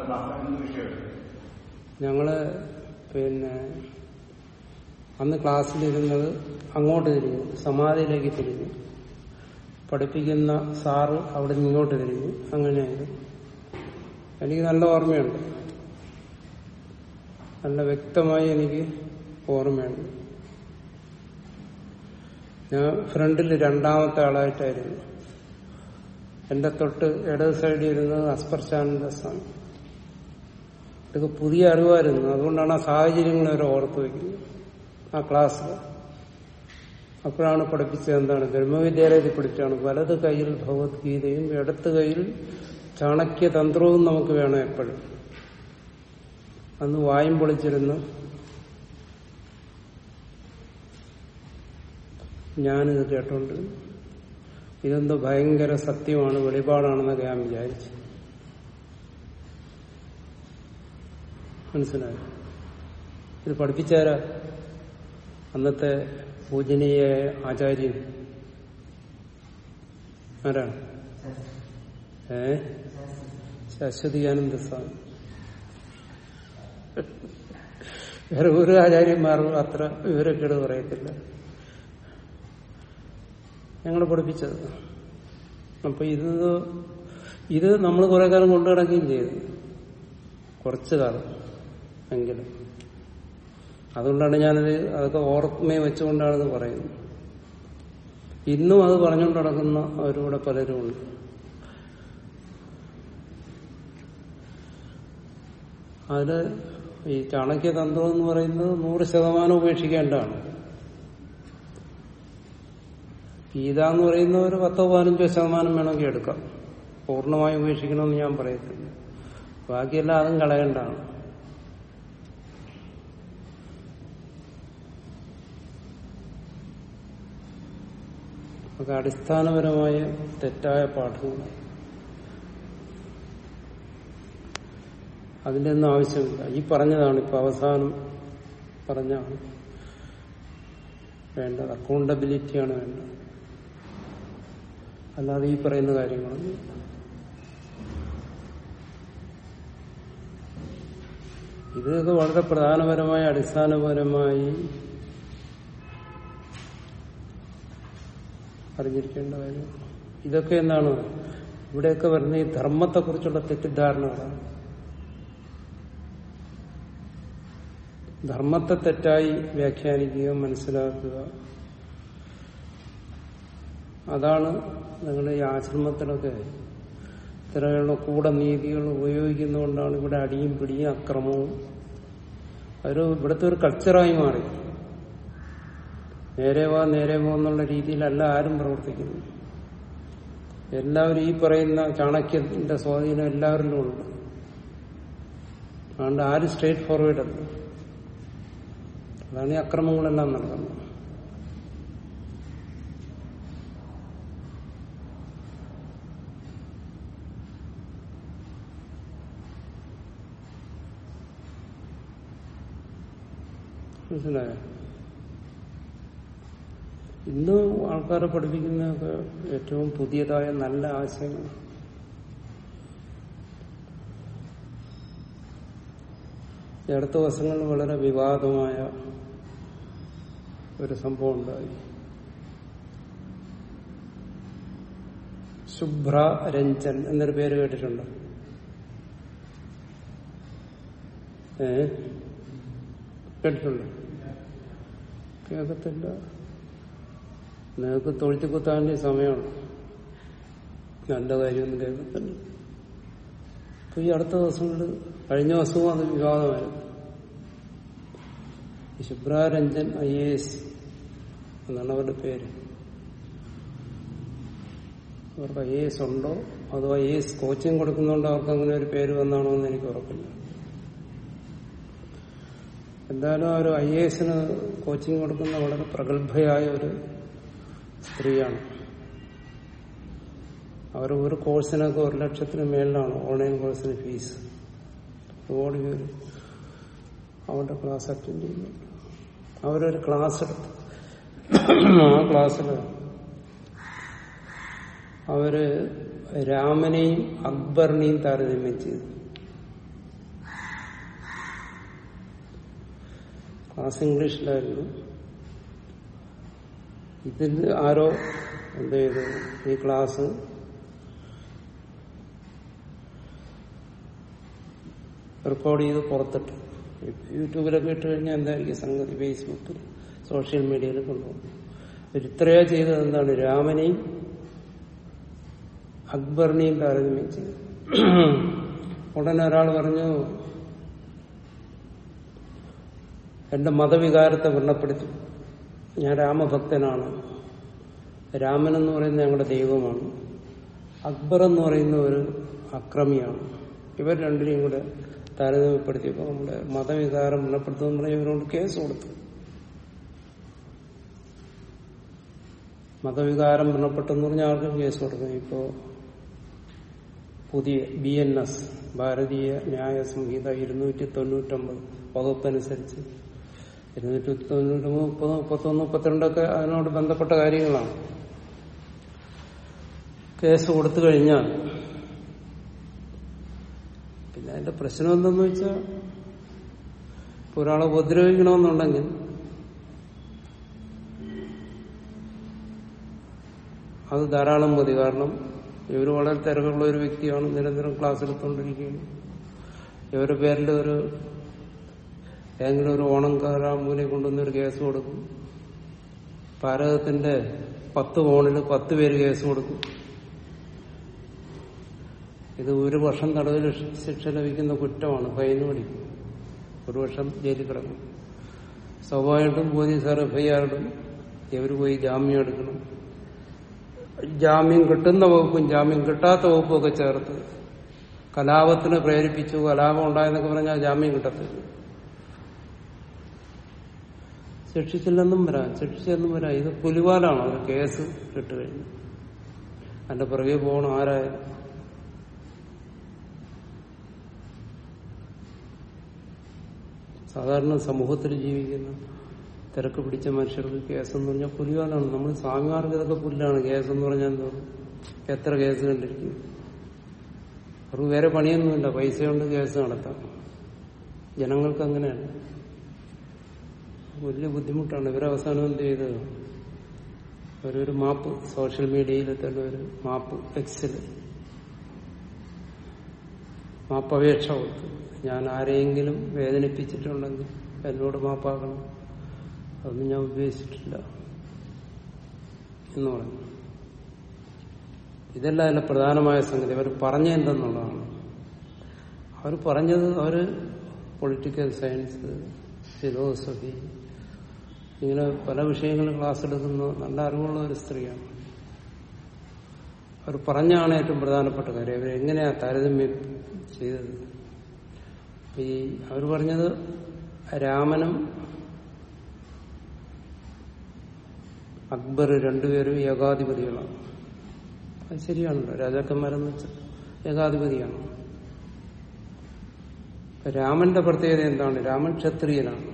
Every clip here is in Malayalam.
ക്ലാസ്സിൽ എന്ത് വിഷയം ഞങ്ങള് പിന്നെ അന്ന് ക്ലാസ്സിലിരുന്നത് അങ്ങോട്ട് തിരിഞ്ഞു സമാധിയിലേക്ക് തിരിഞ്ഞു പഠിപ്പിക്കുന്ന സാറ് അവിടെ നിന്ന് ഇങ്ങോട്ട് തിരിഞ്ഞു അങ്ങനെയായിരുന്നു എനിക്ക് നല്ല ഓർമ്മയുണ്ട് നല്ല വ്യക്തമായി എനിക്ക് ഓർമ്മയുണ്ട് ഞാൻ ഫ്രണ്ടിൽ രണ്ടാമത്തെ ആളായിട്ടായിരുന്നു എന്റെ തൊട്ട് ഇടത് സൈഡിൽ ഇരുന്നത് അസ്പർശാനന്ദ സ്വാമി ഇതൊക്കെ പുതിയ അറിവായിരുന്നു അതുകൊണ്ടാണ് ആ സാഹചര്യങ്ങൾ വരെ ഓർത്തു വയ്ക്കുന്നത് ആ ക്ലാസ് അപ്പോഴാണ് പഠിപ്പിച്ചത് എന്താണ് ബ്രഹ്മവിദ്യാലയത്തിൽ പഠിച്ചാണ് വലത് കയ്യിൽ ഭഗവത്ഗീതയും ഇടത്ത് കയ്യിൽ ചാണക്യ തന്ത്രവും നമുക്ക് വേണം എപ്പോഴും അന്ന് വായും പൊളിച്ചിരുന്ന് ഞാനിത് കേട്ടോണ്ട് ഇതെന്തോ ഭയങ്കര സത്യമാണ് വെളിപാടാണെന്നൊക്കെ ഞാൻ വിചാരിച്ചു മനസ്സിലായോ ഇത് പഠിപ്പിച്ചാരാ അന്നത്തെ പൂജനീയ ആചാര്യൻ ആരാണ് ഏ ശാശ്വതിയാനന്ദ സ്വാമി വേറെ ഒരു ആചാര്യന്മാരും അത്ര വിവരക്കേട് പറയത്തില്ല ഞങ്ങൾ പഠിപ്പിച്ചത് അപ്പൊ ഇത് ഇത് നമ്മൾ കുറെ കാലം കൊണ്ടു നടക്കുകയും ചെയ്തു കുറച്ചു കാലം എങ്കിലും അതുകൊണ്ടാണ് ഞാനത് അതൊക്കെ ഓർമ്മയെ വെച്ചുകൊണ്ടാണ് ഇത് പറയുന്നത് ഇന്നും അത് പറഞ്ഞുകൊണ്ട് നടക്കുന്ന അവരിവിടെ പലരും ഉണ്ട് അതില് ഈ ചാണക്യതന്ത്രം എന്ന് പറയുന്നത് നൂറ് ശതമാനം ഉപേക്ഷിക്കേണ്ടതാണ് ഗീത എന്ന് പറയുന്ന ഒരു പത്തോ പതിനഞ്ചോ ശതമാനം വേണമെങ്കിൽ എടുക്കാം പൂർണ്ണമായി ഉപേക്ഷിക്കണമെന്ന് ഞാൻ പറയത്തില്ല ബാക്കിയെല്ലാം അതും കളയേണ്ടതാണ് അതൊക്കെ അടിസ്ഥാനപരമായ തെറ്റായ പാഠങ്ങൾ അതിന്റെ ഒന്നും ആവശ്യമില്ല ഈ പറഞ്ഞതാണ് ഇപ്പൊ അവസാനം പറഞ്ഞാണ് വേണ്ടത് അക്കൗണ്ടബിലിറ്റിയാണ് വേണ്ടത് അല്ലാതെ ഈ പറയുന്ന കാര്യങ്ങളൊന്നും ഇതൊക്കെ വളരെ പ്രധാനപരമായ അടിസ്ഥാനപരമായി അറിഞ്ഞിരിക്കേണ്ട കാര്യമാണ് ഇതൊക്കെ എന്താണ് ഇവിടെയൊക്കെ വരുന്ന ഈ ധർമ്മത്തെക്കുറിച്ചുള്ള തെറ്റിദ്ധാരണകളാണ് ധർമ്മത്തെ തെറ്റായി വ്യാഖ്യാനിക്കുക മനസ്സിലാക്കുക അതാണ് നിങ്ങൾ ഈ ആശ്രമത്തിലൊക്കെ ഇത്തരമുള്ള കൂടെ നീതികൾ ഉപയോഗിക്കുന്നതുകൊണ്ടാണ് ഇവിടെ അടിയും പിടിയും അക്രമവും ഒരു ഇവിടുത്തെ ഒരു കൾച്ചറായി മാറി നേരെ വാ നേരെ പോ എന്നുള്ള രീതിയിലല്ല ആരും പ്രവർത്തിക്കുന്നു എല്ലാവരും ഈ പറയുന്ന ചാണക്യത്തിന്റെ സ്വാധീനം എല്ലാവരിലും ഉണ്ട് അതുകൊണ്ട് ആരും സ്ട്രേറ്റ് ഫോർവേഡ് അല്ല അതാണ് ഈ അക്രമങ്ങളെല്ലാം നടക്കുന്നത് മനസ്സിലായോ ഇന്ന് ആൾക്കാരെ പഠിപ്പിക്കുന്നതൊക്കെ ഏറ്റവും പുതിയതായ നല്ല ആശയങ്ങൾ ഈ അടുത്ത ദിവസങ്ങളിൽ വളരെ വിവാദമായ ഒരു സംഭവം ഉണ്ടായി ശുഭ്ര രഞ്ജൻ എന്നൊരു പേര് കേട്ടിട്ടുണ്ട് ഏ കേട്ടിട്ടുണ്ട് കേൾക്കത്തില്ല നിങ്ങൾക്ക് തൊഴുത്തി കുത്താൻ്റെ സമയമാണ് നല്ല കാര്യമൊന്നും കേൾക്കത്തില്ല അപ്പൊ ഈ അടുത്ത ദിവസങ്ങളിൽ കഴിഞ്ഞ ദിവസവും അത് വിവാദമായിരുന്നു ഈ ശുഭ്രാരഞ്ജൻ ഐ എ എസ് എന്നാണ് അവരുടെ പേര് അവർക്ക് ഐ എ എസ് ഉണ്ടോ അതോ ഐ എ എസ് കോച്ചിങ് കൊടുക്കുന്നുണ്ടോ അവർക്ക് അങ്ങനെ ഒരു പേര് വന്നാണോ എന്ന് എനിക്ക് ഉറപ്പില്ല എന്തായാലും ആ ഒരു ഐ എ എസിന് കോച്ചിങ് കൊടുക്കുന്ന വളരെ പ്രഗത്ഭയായ ഒരു സ്ത്രീയാണ് അവർ ഒരു കോഴ്സിനൊക്കെ ഒരു ലക്ഷത്തിന് മേളിലാണ് ഓൺലൈൻ കോഴ്സിന് ഫീസ് ഒരുപാട് പേര് അവരുടെ ക്ലാസ് അറ്റൻഡ് ചെയ്യുന്നുണ്ട് അവരൊരു ക്ലാസ് എടുത്തു ആ ക്ലാസ്സിൽ അവര് രാമനെയും അക്ബറിനെയും താരതമ്യം ചെയ്തു ക്ലാസ് ഇംഗ്ലീഷിലായിരുന്നു ഇതിൽ ആരോ എന്ത് ചെയ്തു ഈ ക്ലാസ് റെക്കോർഡ് ചെയ്ത് പുറത്തിട്ട് യൂട്യൂബിലൊക്കെ ഇട്ട് കഴിഞ്ഞാൽ എന്തായിരിക്കും സംഗതി ഫേസ്ബുക്കിൽ സോഷ്യൽ മീഡിയയിൽ കൊണ്ടുപോകും ഇത്രയോ ചെയ്തത് എന്താണ് രാമനെയും അക്ബറിനെയും താരതമ്യം ചെയ്തു ഉടനെ ഒരാൾ പറഞ്ഞു എന്റെ മതവികാരത്തെ വ്രണപ്പെടുത്തി ഞാൻ രാമഭക്തനാണ് രാമൻ എന്ന് പറയുന്നത് ഞങ്ങളുടെ ദൈവമാണ് അക്ബർ എന്ന് പറയുന്ന ഒരു അക്രമിയാണ് ഇവർ രണ്ടിനെയും കൂടെ താരതമ്യപ്പെടുത്തിയപ്പോൾ നമ്മുടെ മതവികാരം വ്രണപ്പെടുത്തുന്ന പറഞ്ഞാൽ ഇവരോട് കേസ് കൊടുത്തു മതവികാരം വ്രണപ്പെട്ടെന്ന് പറഞ്ഞാൽ ആർക്കും കേസ് കൊടുക്കും ഇപ്പോ പുതിയ ബി എൻ എസ് ഭാരതീയ ന്യായ സംഹിത ഇരുന്നൂറ്റി തൊണ്ണൂറ്റൊമ്പത് വകുപ്പനുസരിച്ച് ഇരുന്നൂറ്റി തൊണ്ണൂറ്റൊമ്പത് മുപ്പത് മുപ്പത്തൊന്ന് മുപ്പത്തിരണ്ടൊക്കെ അതിനോട് ബന്ധപ്പെട്ട കാര്യങ്ങളാണ് കേസ് കൊടുത്തു കഴിഞ്ഞാൽ പിന്നെ അതിന്റെ പ്രശ്നം എന്തെന്ന് വെച്ചാൽ ഇപ്പൊ ഒരാളെ ഉപദ്രവിക്കണമെന്നുണ്ടെങ്കിൽ അത് ധാരാളം മതി കാരണം ഇവർ വളരെ തിരക്കുള്ള ഒരു വ്യക്തിയാണ് നിരന്തരം ക്ലാസ് എടുത്തുകൊണ്ടിരിക്കുകയും ഇവരുടെ പേരിൽ ഒരു ഏതെങ്കിലും ഒരു ഓണം കയറാമൂലെ കൊണ്ടുവന്നൊരു കേസ് കൊടുക്കും ഭാരതത്തിന്റെ പത്ത് ഓണിൽ പത്ത് പേര് കേസ് കൊടുക്കും ഇത് ഒരു വർഷം തടവിൽ ശിക്ഷ ലഭിക്കുന്ന കുറ്റമാണ് ഫൈന് പഠിക്കും ഒരു വർഷം ജയിലിൽ കിടക്കും സ്വാഭാവികമായിട്ടും പോലീസുകാർ എഫ്ഐആർ ഇടും ഇവർ പോയി ജാമ്യം എടുക്കണം ജാമ്യം കിട്ടുന്ന വകുപ്പും ജാമ്യം കിട്ടാത്ത വകുപ്പും ഒക്കെ ചേർത്ത് കലാപത്തിന് പ്രേരിപ്പിച്ചു കലാപം ഉണ്ടായെന്നൊക്കെ പറഞ്ഞാൽ ജാമ്യം കിട്ടത്തില്ല ശിക്ഷിച്ചില്ലെന്നും വരാം ശിക്ഷിച്ചെന്നും വരാം ഇത് പുലിവാലാണ് ഒരു കേസ് കിട്ടുകഴിഞ്ഞു അതിന്റെ പുറകെ പോകണം ആരായാലും സാധാരണ സമൂഹത്തിൽ ജീവിക്കുന്ന തിരക്ക് പിടിച്ച മനുഷ്യർക്ക് കേസെന്ന് പറഞ്ഞാൽ പുലിവാലാണ് നമ്മൾ സ്വാമിമാർക്ക് ഇതൊക്കെ പുല്ലാണ് കേസെന്ന് പറഞ്ഞാൽ എന്തോ എത്ര കേസ് കണ്ടിരിക്കും അവർക്ക് വേറെ പണിയൊന്നുമില്ല പൈസ കൊണ്ട് കേസ് നടത്താം ജനങ്ങൾക്ക് അങ്ങനെയാണ് വലിയ ബുദ്ധിമുട്ടാണ് ഇവരെ അവസാനം എന്ത് ചെയ്ത് അവരൊരു മാപ്പ് സോഷ്യൽ മീഡിയയിൽ തന്നെ ഒരു മാപ്പ് എക്സിൽ മാപ്പപേക്ഷ കൊടുത്തു ഞാൻ ആരെയെങ്കിലും വേദനിപ്പിച്ചിട്ടുണ്ടെങ്കിൽ എന്നോട് മാപ്പാക്കണം അതൊന്നും ഞാൻ ഉദ്ദേശിച്ചിട്ടില്ല എന്ന് പറഞ്ഞു ഇതല്ല അതിലെ പ്രധാനമായ സംഗതി അവർ പറഞ്ഞ എന്തെന്നുള്ളതാണ് അവർ പറഞ്ഞത് അവർ പൊളിറ്റിക്കൽ സയൻസ് ഫിലോസഫി ഇങ്ങനെ പല വിഷയങ്ങളും ക്ലാസ് എടുക്കുന്ന നല്ല അറിവുള്ള ഒരു സ്ത്രീയാണ് അവർ പറഞ്ഞാണ് ഏറ്റവും പ്രധാനപ്പെട്ട കാര്യം അവർ എങ്ങനെയാ താരതമ്യം ചെയ്തത് ഈ അവർ പറഞ്ഞത് രാമനും അക്ബർ രണ്ടുപേരും ഏകാധിപതികളാണ് അത് ശരിയാണല്ലോ രാജാക്കന്മാരെന്ന് വെച്ചാൽ ഏകാധിപതിയാണ് രാമന്റെ പ്രത്യേകത എന്താണ് രാമൻ ക്ഷത്രിയനാണ്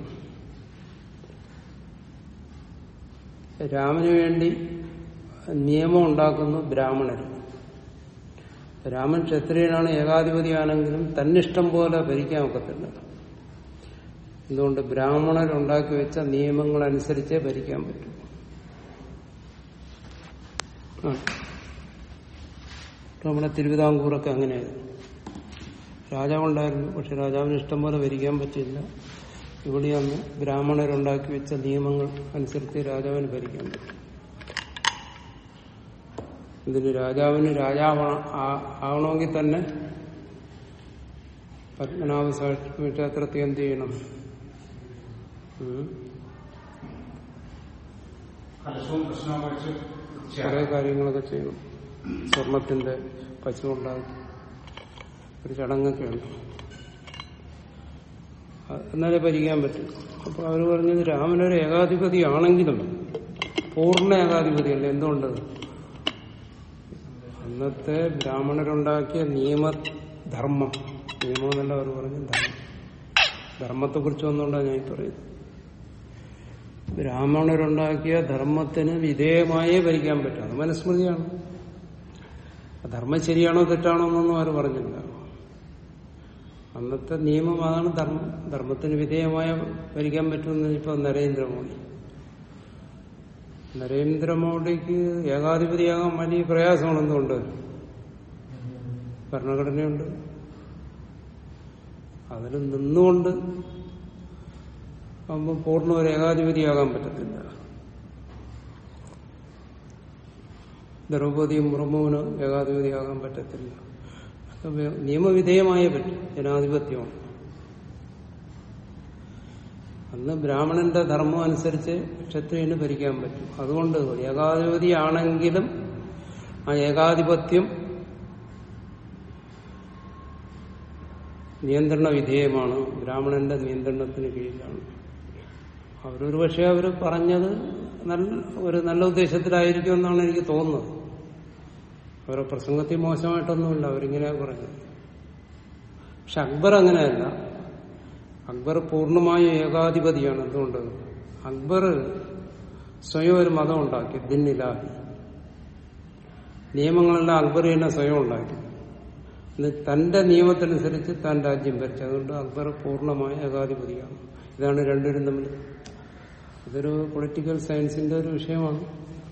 രാമന് വേണ്ടി നിയമം ഉണ്ടാക്കുന്നു ബ്രാഹ്മണർ രാമൻ ക്ഷത്രിയനാണ് ഏകാധിപതിയാണെങ്കിലും തന്നിഷ്ടം പോലെ ഭരിക്കാൻ ഒക്കത്തില്ല എന്തുകൊണ്ട് ബ്രാഹ്മണരുണ്ടാക്കി വെച്ച നിയമങ്ങൾ അനുസരിച്ചേ ഭരിക്കാൻ പറ്റൂ ആ. നമ്മുടെ തിരുവിതാംകൂറൊക്കെ അങ്ങനെയായിരുന്നു രാജാവുണ്ടായിരുന്നു പക്ഷെ രാജാവിന് ഇഷ്ടം പോലെ ഭരിക്കാൻ പറ്റില്ല ഇവിടെ അന്ന് ബ്രാഹ്മണരുണ്ടാക്കി വെച്ച നിയമങ്ങൾ അനുസരിച്ച് രാജാവിന് ഭരിക്കാൻ പറ്റും ഇതിന് രാജാവിന് രാജാവ് ആവണമെങ്കിൽ തന്നെ പത്മനാഭ സ്വാമി ക്ഷേത്രത്തിൽ എന്ത് ചെയ്യണം ഉം. കലശവും പ്രശ്നവും വെച്ച് കുറെ കാര്യങ്ങളൊക്കെ ചെയ്യണം സ്വർണത്തിന്റെ പശുണ്ടാക്കി ഒരു ചടങ്ങൊക്കെ ഉണ്ട് അത് എന്നാലേ ഭരിക്കാൻ പറ്റും അപ്പൊ അവർ പറഞ്ഞത് രാമനൊരു ഏകാധിപതി ആണെങ്കിലും പൂർണ്ണ ഏകാധിപതിയല്ല എന്തുകൊണ്ട് അന്നത്തെ ബ്രാഹ്മണരുണ്ടാക്കിയ നിയമധർമ്മം നിയമം എന്നല്ല അവർ പറഞ്ഞു ധർമ്മം ധർമ്മത്തെ കുറിച്ച് വന്നുകൊണ്ടാണ് ഞാൻ ഈ പറയുന്നത് ബ്രാഹ്മണരുണ്ടാക്കിയ ധർമ്മത്തിന് വിധേയമായേ ഭരിക്കാൻ പറ്റും അത് മനുസ്മൃതിയാണ് ധർമ്മം ശരിയാണോ തെറ്റാണോ എന്നൊന്നും അവർ പറഞ്ഞില്ല അന്നത്തെ നിയമം അതാണ് ധർമ്മം ധർമ്മത്തിന് വിധേയമായ ഭരിക്കാൻ പറ്റുമെന്ന് ഇപ്പൊ നരേന്ദ്രമോദി നരേന്ദ്രമോദിക്ക് ഏകാധിപതിയാകാൻ വലിയ പ്രയാസമാണ് എന്തുകൊണ്ട് ഭരണഘടനയുണ്ട് അതിൽ നിന്നുകൊണ്ട് ആകുമ്പോൾ പൂർണ്ണ ഒരു ഏകാധിപതിയാകാൻ പറ്റത്തില്ല ദ്രൗപദിയും മുർമുവിന് ഏകാധിപതിയാകാൻ പറ്റത്തില്ല അതൊക്കെ നിയമവിധേയമായേ പറ്റും ജനാധിപത്യമാണ് അന്ന് ബ്രാഹ്മണന്റെ ധർമ്മം അനുസരിച്ച് ക്ഷത്രിയന് ഭരിക്കാൻ പറ്റും അതുകൊണ്ട് ഏകാധിപതിയാണെങ്കിലും ആ ഏകാധിപത്യം നിയന്ത്രണ വിധേയമാണ് ബ്രാഹ്മണന്റെ നിയന്ത്രണത്തിന് കീഴിലാണ് അവരൊരു പക്ഷേ അവർ പറഞ്ഞത് നല്ല ഒരു നല്ല ഉദ്ദേശത്തിലായിരിക്കും എന്നാണ് എനിക്ക് തോന്നുന്നത് അവരുടെ പ്രസംഗത്തിൽ മോശമായിട്ടൊന്നുമില്ല അവരിങ്ങനെയാ പറഞ്ഞത് പക്ഷെ അക്ബർ അങ്ങനെയല്ല അക്ബർ പൂർണ്ണമായും ഏകാധിപതിയാണ് എന്തുകൊണ്ട് അക്ബർ സ്വയം ഒരു മതം ഉണ്ടാക്കി ദിന്നിലാഹി നിയമങ്ങളെല്ലാം അക്ബർ തന്നെ സ്വയം ഉണ്ടാക്കി എന്നിട്ട് തന്റെ നിയമത്തിനനുസരിച്ച് താൻ രാജ്യം ഭരിച്ചു അതുകൊണ്ട് അക്ബർ പൂർണ്ണമായ ഏകാധിപതിയാണ് ഇതാണ് രണ്ടുപേരും തമ്മിൽ ഇതൊരു പൊളിറ്റിക്കൽ സയൻസിന്റെ ഒരു വിഷയമാണ്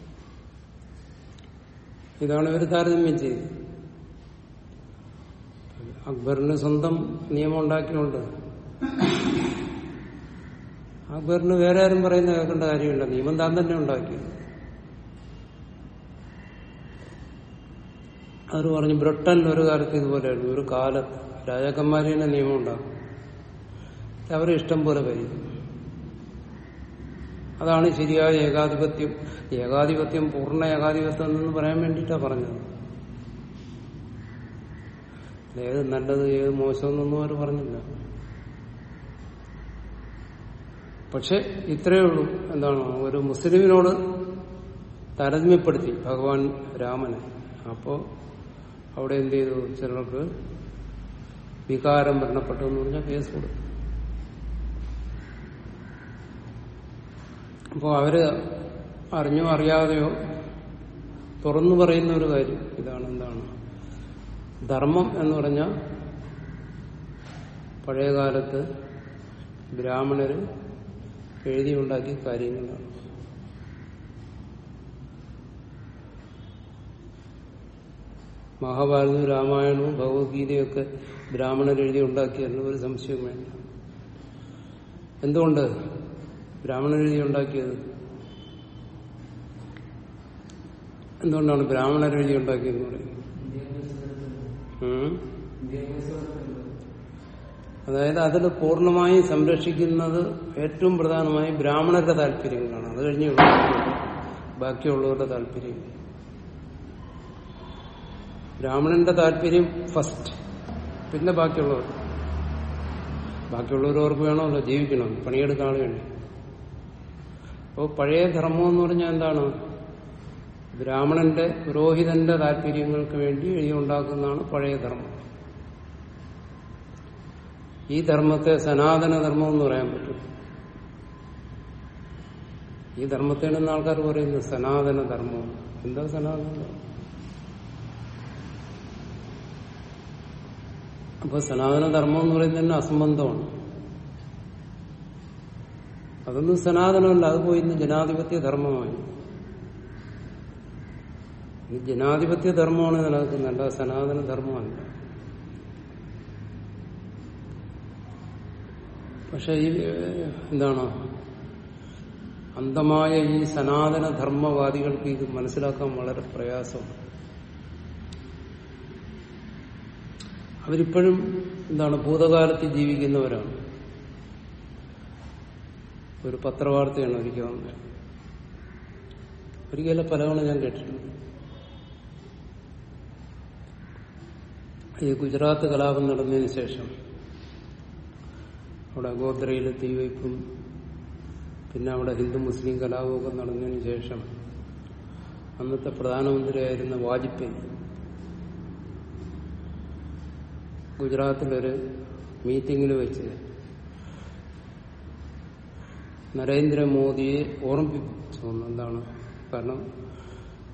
ഇതാണ് ഇവർ താരതമ്യം ചെയ്തത് അക്ബറിന് സ്വന്തം നിയമം ഉണ്ടാക്കിയുണ്ട് അക്ബറിന് വേറെ ആരും പറയുന്ന കേൾക്കേണ്ട കാര്യമില്ല നിയമം താൻ തന്നെ ഉണ്ടാക്കിയത് അവർ പറഞ്ഞു ബ്രിട്ടനിൽ ഒരു കാലത്ത് ഇതുപോലെയായിരുന്നു ഒരു കാലത്ത് രാജാക്കന്മാർ തന്നെ നിയമം ഉണ്ടാക്കും അവരെ ഇഷ്ടം പോലെ ഭരിക്കും അതാണ് ശരിയായ ഏകാധിപത്യം ഏകാധിപത്യം പൂർണ്ണ ഏകാധിപത്യം എന്ന് പറയാൻ വേണ്ടിയിട്ടാണ് പറഞ്ഞത് ഏത് നല്ലത് ഏത് മോശമെന്നൊന്നും അവർ പറഞ്ഞില്ല പക്ഷെ ഇത്രയേ ഉള്ളൂ എന്താണ് ഒരു മുസ്ലിമിനോട് താരതമ്യപ്പെടുത്തി ഭഗവാൻ രാമനെ അപ്പോ അവിടെ എന്ത് ചെയ്തു ചിലർക്ക് വികാരം മരണപ്പെട്ടു എന്ന് പറഞ്ഞാൽ കേസ് കൊടുത്തു അപ്പോൾ അവര് അറിഞ്ഞോ അറിയാതെയോ തുറന്നു പറയുന്ന ഒരു കാര്യം ഇതാണ് എന്താണ് ധർമ്മം എന്ന് പറഞ്ഞാൽ പഴയകാലത്ത് ബ്രാഹ്മണര് എഴുതിയുണ്ടാക്കിയ കാര്യങ്ങളാണ് മഹാഭാരതവും രാമായണവും ഭഗവത്ഗീതയൊക്കെ ബ്രാഹ്മണർ എഴുതി ഉണ്ടാക്കിയെന്ന് ഒരു സംശയം വേണ്ട എന്തുകൊണ്ട് ബ്രാഹ്മണർ എഴുതി ഉണ്ടാക്കിയത് എന്തുകൊണ്ടാണ് ബ്രാഹ്മണർ എഴുതി ഉണ്ടാക്കിയെന്ന് പറയുന്നത് ഉം? അതായത് അതിൽ പൂർണ്ണമായും സംരക്ഷിക്കുന്നത് ഏറ്റവും പ്രധാനമായി ബ്രാഹ്മണരുടെ താല്പര്യങ്ങളാണ് അത് കഴിഞ്ഞ് ബാക്കിയുള്ളവരുടെ താല്പര്യം ബ്രാഹ്മണന്റെ താല്പര്യം ഫസ്റ്റ് പിന്നെ ബാക്കിയുള്ളവർ ബാക്കിയുള്ളവർക്ക് വേണമല്ലോ ജീവിക്കണം പണിയെടുക്കാൻ വേണ്ടി അപ്പോൾ പഴയ ധർമ്മം എന്ന് പറഞ്ഞാൽ എന്താണ് ബ്രാഹ്മണന്റെ പുരോഹിതന്റെ താല്പര്യങ്ങൾക്ക് വേണ്ടി എഴുതിയുണ്ടാക്കുന്നതാണ് പഴയ ധർമ്മം ഈ ധർമ്മത്തെ സനാതന ധർമ്മം എന്ന് പറയാൻ പറ്റും ഈ ധർമ്മത്തെയാണ് ആൾക്കാർ പറയുന്നത് സനാതന ധർമ്മം എന്താ സനാതന ധർമ്മം അപ്പൊ സനാതന ധർമ്മം എന്ന് പറയുന്നത് തന്നെ അസംബന്ധമാണ് അതൊന്നും സനാതനമല്ല അത് പോയി ഇന്ന് ജനാധിപത്യ ധർമ്മമായി ഇത് ജനാധിപത്യ ധർമ്മമാണ് നിലനിൽക്കുന്നത് അല്ല സനാതന ധർമ്മമല്ല പക്ഷെ ഈ ഏഹ്, എന്താണ് അന്ധമായ ഈ സനാതന ധർമ്മവാദികൾക്ക് ഇത് മനസ്സിലാക്കാൻ വളരെ പ്രയാസമാണ് അവരിപ്പോഴും എന്താണ് ഭൂതകാലത്ത് ജീവിക്കുന്നവരാണ് ഒരു പത്രവാർത്തയാണ് ഒരിക്കൽ വന്നത് ഒരിക്കലും പലവണ ഞാൻ കേട്ടിട്ടുണ്ട് ഈ ഗുജറാത്ത് കലാപം നടന്നതിന് ശേഷം അവിടെ ഗോദ്രയിൽ തീവയ്പും പിന്നെ അവിടെ ഹിന്ദു മുസ്ലിം കലാപമൊക്കെ നടന്നതിന് ശേഷം അന്നത്തെ പ്രധാനമന്ത്രിയായിരുന്ന വാജ്പേയി ഗുജറാത്തിലൊരു മീറ്റിംഗിൽ വെച്ച് നരേന്ദ്രമോദിയെ ഓർമ്മിപ്പിച്ചു എന്ന് എന്താണ് കാരണം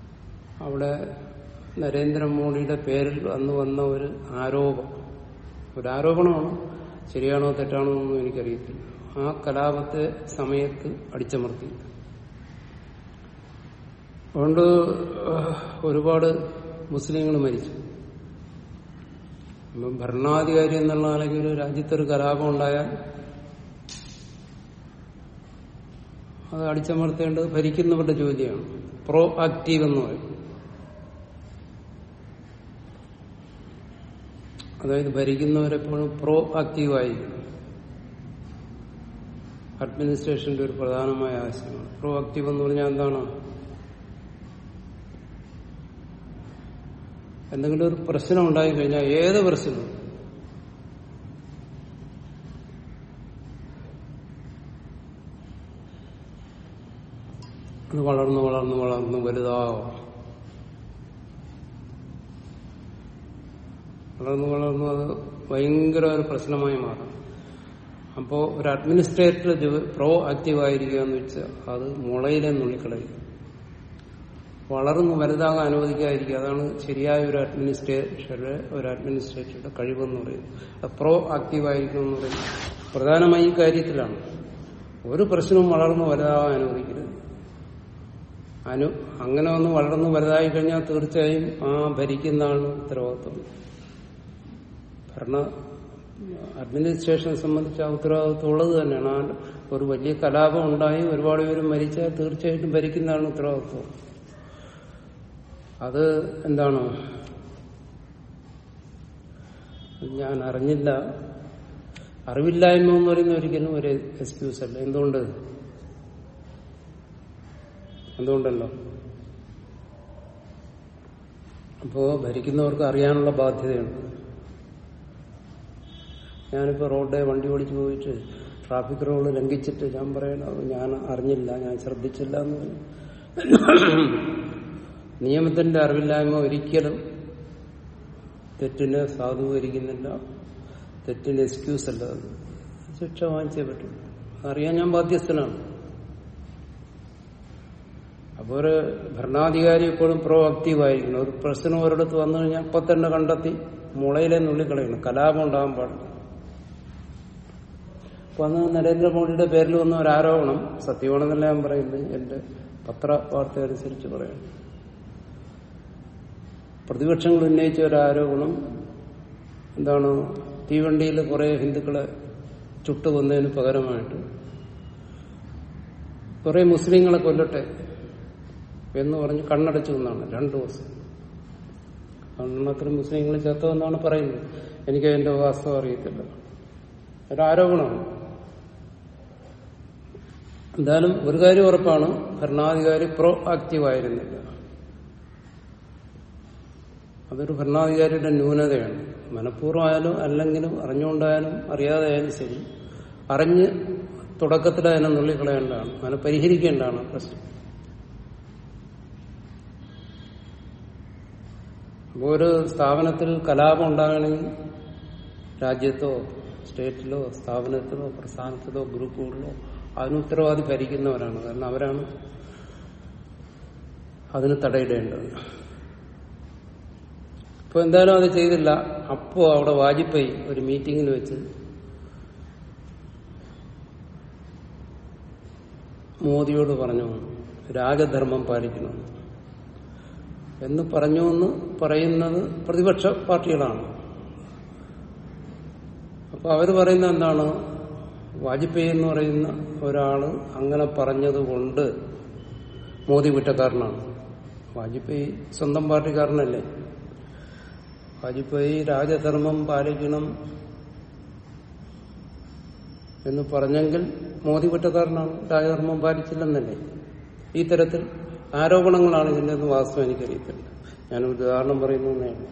അവിടെ നരേന്ദ്രമോദിയുടെ പേരിൽ അന്ന് വന്ന ഒരു ആരോപം ഒരു ആരോപണമാണ് ശരിയാണോ തെറ്റാണോ എന്നൊന്നും എനിക്കറിയത്തില്ല ആ കലാപത്തെ സമയത്ത് അടിച്ചമർത്തി അതുകൊണ്ട് ഒരുപാട് മുസ്ലിങ്ങൾ മരിച്ചു അപ്പം ഭരണാധികാരി എന്നുള്ള അല്ലെങ്കിൽ ഒരു രാജ്യത്തൊരു കലാപം ഉണ്ടായാൽ അത് അടിച്ചമർത്തേണ്ടത് ഭരിക്കുന്നവരുടെ ജോലിയാണ് പ്രോ ആക്റ്റീവ് എന്ന് പറയും അതായത് ഭരിക്കുന്നവരെപ്പോഴും പ്രോ ആക്റ്റീവായിരിക്കും അഡ്മിനിസ്ട്രേഷന്റെ ഒരു പ്രധാനമായ ആശയമാണ് പ്രോ ആക്റ്റീവ് എന്ന് പറഞ്ഞാൽ എന്താണ് എന്തെങ്കിലും ഒരു പ്രശ്നം ഉണ്ടായി കഴിഞ്ഞാൽ ഏത് പ്രശ്നവും അത് വളർന്ന് വളർന്ന് വളർന്ന് വലുതാവും വളർന്നു വളർന്നു അത് ഭയങ്കര ഒരു പ്രശ്നമായി മാറും അപ്പോൾ ഒരു അഡ്മിനിസ്ട്രേറ്റർ പ്രോ ആക്റ്റീവ് ആയിരിക്കുക എന്ന് വെച്ചാൽ അത് മുളയിലെ നുള്ളിക്കളയും വളർന്നു വലുതാകാൻ അനുവദിക്കാതിരിക്കുക അതാണ് ശരിയായ ഒരു അഡ്മിനിസ്ട്രേഷന്റെ ഒരു അഡ്മിനിസ്ട്രേറ്ററുടെ കഴിവെന്ന് പറയുന്നത് അത് പ്രോ ആക്റ്റീവ് ആയിരിക്കും എന്ന് പറയുന്നത് പ്രധാനമായി ഈ കാര്യത്തിലാണ് ഒരു പ്രശ്നവും വളർന്നു വലുതാകാൻ അനുവദിക്കരുത് അനു അങ്ങനെ ഒന്ന് വളർന്നു വലുതായി കഴിഞ്ഞാൽ തീർച്ചയായും ആ ഭരിക്കുന്ന ആളിന് ഉത്തരവാദിത്വം ഭരണ അഡ്മിനിസ്ട്രേഷനെ സംബന്ധിച്ച് ആ ഉത്തരവാദിത്വം ഉള്ളത് തന്നെയാണ് ആ ഒരു വലിയ കലാപം ഉണ്ടായി ഒരുപാട് പേര് മരിച്ചാൽ തീർച്ചയായിട്ടും ഭരിക്കുന്ന ആളിന് ഉത്തരവാദിത്വം അത് എന്താണ് ഞാൻ അറിഞ്ഞില്ല അറിവില്ലായ്മ എന്ന് പറയുന്ന ഒരിക്കലും ഒരു എക്സ്ക്യൂസ് അല്ല എന്തുകൊണ്ട് എന്തുകൊണ്ടല്ലോ അപ്പോ ഭരിക്കുന്നവർക്ക് അറിയാനുള്ള ബാധ്യതയുണ്ട് ഞാനിപ്പോ റോഡിലെ വണ്ടി ഓടിച്ചു പോയിട്ട് ട്രാഫിക് റൂൾ ലംഘിച്ചിട്ട് ഞാൻ പറയണത് ഞാൻ അറിഞ്ഞില്ല ഞാൻ ശ്രദ്ധിച്ചില്ല എന്ന് പറയും നിയമത്തിന്റെ അറിവില്ലായ്മ ഒരിക്കലും തെറ്റിനെ സാധൂകരിക്കുന്നില്ല തെറ്റിന് എക്സ്ക്യൂസ് അല്ല അത് ശിക്ഷ വാങ്ങിച്ചേ പറ്റും അറിയാൻ ഞാൻ ബാധ്യസ്ഥനാണ് അപ്പോൾ ഒരു ഭരണാധികാരി എപ്പോഴും പ്രോ ആക്റ്റീവ് ആയിരിക്കണം ഒരു പ്രശ്നം ഒരിടത്ത് വന്നു കഴിഞ്ഞാൽ ഇപ്പൊ തന്നെ കണ്ടെത്തി മുളയിലെ നുള്ളിക്കളയണം കലാപം ഉണ്ടാകാൻ പാടില്ല അപ്പൊ അന്ന് നരേന്ദ്രമോദിയുടെ പേരിൽ വന്ന ഒരു ആരോപണം സത്യമാണെന്നല്ല ഞാൻ പറയുന്നത് എന്റെ പത്ര വാർത്ത അനുസരിച്ച് പറയാം പ്രതിപക്ഷങ്ങൾ ഉന്നയിച്ച ഒരു ആരോപണം എന്താണ് തീവണ്ടിയിൽ കുറെ ഹിന്ദുക്കളെ ചുട്ടുകൊന്നതിന് പകരമായിട്ട് കുറെ മുസ്ലിങ്ങളെ കൊല്ലട്ടെ എന്ന് പറഞ്ഞ് കണ്ണടച്ചു എന്നാണ് രണ്ടു ദിവസം കണ്ണത്ര മുസ്ലിങ്ങൾ ചത്തമെന്നാണ് പറയുന്നത് എനിക്ക് അതിന്റെ വാസ്തവം അറിയത്തില്ല ഒരു ആരോപണമാണ് എന്തായാലും ഒരു കാര്യം ഉറപ്പാണ് ഭരണാധികാരി പ്രോ ആക്റ്റീവ് ആയിരുന്നില്ല അതൊരു ഭരണാധികാരിയുടെ ന്യൂനതയാണ് മനഃപൂർവ്വമായാലും അല്ലെങ്കിലും അറിഞ്ഞുകൊണ്ടായാലും അറിയാതെ ആയാലും ശരി അറിഞ്ഞ് തുടക്കത്തിൽ അതിനെ നുള്ളിക്കളയേണ്ടതാണ് അതിനെ പരിഹരിക്കേണ്ടതാണ് പ്രശ്നം അപ്പോൾ ഒരു സ്ഥാപനത്തിൽ കലാപം ഉണ്ടാകണമെങ്കിൽ രാജ്യത്തോ സ്റ്റേറ്റിലോ സ്ഥാപനത്തിലോ പ്രസ്ഥാനത്തിലോ ഗ്രൂപ്പുകളിലോ അതിന് ഉത്തരവാദി ഭരിക്കുന്നവരാണ് കാരണം അവരാണ് അതിന് തടയിടേണ്ടത് ഇപ്പൊ എന്തായാലും അത് ചെയ്തില്ല അപ്പോ അവിടെ വാജ്പേയി ഒരു മീറ്റിംഗിന് വെച്ച് മോദിയോട് പറഞ്ഞു രാജധർമ്മം പാലിക്കണം എന്ന് പറഞ്ഞു എന്ന് പറയുന്നത് പ്രതിപക്ഷ പാർട്ടികളാണ് അപ്പൊ അവര് പറയുന്നത് എന്താണ് വാജ്പേയി എന്ന് പറയുന്ന ഒരാള് അങ്ങനെ പറഞ്ഞതുകൊണ്ട് മോദി കുറ്റക്കാരനാണ് വാജ്പേയി സ്വന്തം പാർട്ടിക്കാരനല്ലേ വാജ്പേയി രാജധർമ്മം പാലിക്കണം എന്ന് പറഞ്ഞെങ്കിൽ മോദി കുറ്റക്കാരനാണ് രാജധർമ്മം പാലിച്ചില്ലെന്നല്ലേ ഈ തരത്തിൽ ആരോപണങ്ങളാണ് ഇതിന്റെ ഒന്നും വാസ്തവം എനിക്കറിയത്തില്ല ഞാനൊരു ഉദാഹരണം പറയുന്നു എന്നേ ഉള്ളൂ.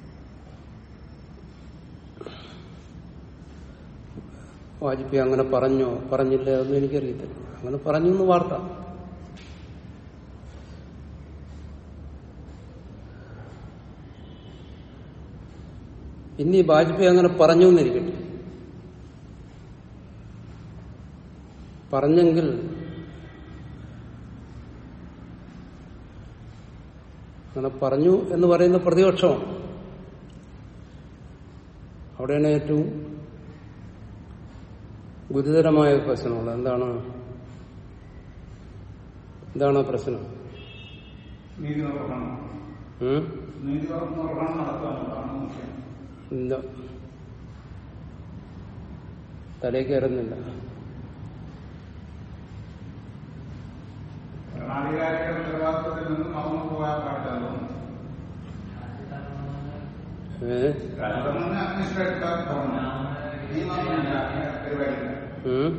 വാജ്പേയി അങ്ങനെ പറഞ്ഞോ പറഞ്ഞില്ല അതൊന്നും എനിക്കറിയത്തില്ല അങ്ങനെ പറഞ്ഞു എന്ന് വാർത്ത ഇനി വാജ്പേയി അങ്ങനെ പറഞ്ഞു എന്നിരിക്കട്ടെ പറഞ്ഞെങ്കിൽ അങ്ങനെ പറഞ്ഞു എന്ന് പറയുന്ന പ്രതിപക്ഷമാണ് അവിടെയാണ് ഏറ്റവും ഗുരുതരമായ ഒരു പ്രശ്നമുള്ളത് എന്താണ് എന്താണ് ആ പ്രശ്നം നീതി നിർവഹണം ഉം? നീതി നിർവഹണം നടത്തുക എന്നുള്ളതാണ് മുഖ്യം ഇല്ല തലയിൽ കയറുന്നില്ല ഭരണാധികാരിയുടെ ഉത്തരവാദിത്വത്തിൽ നിന്നും മറന്നു പോകാൻ പാടില്ലല്ലോ ഏ രാജധർമ്മം അഡ്മിനിസ്ട്രേറ്റീവ് ധർമ്മം നിയമമില്ല പരിപാടിയില്ല ഉം?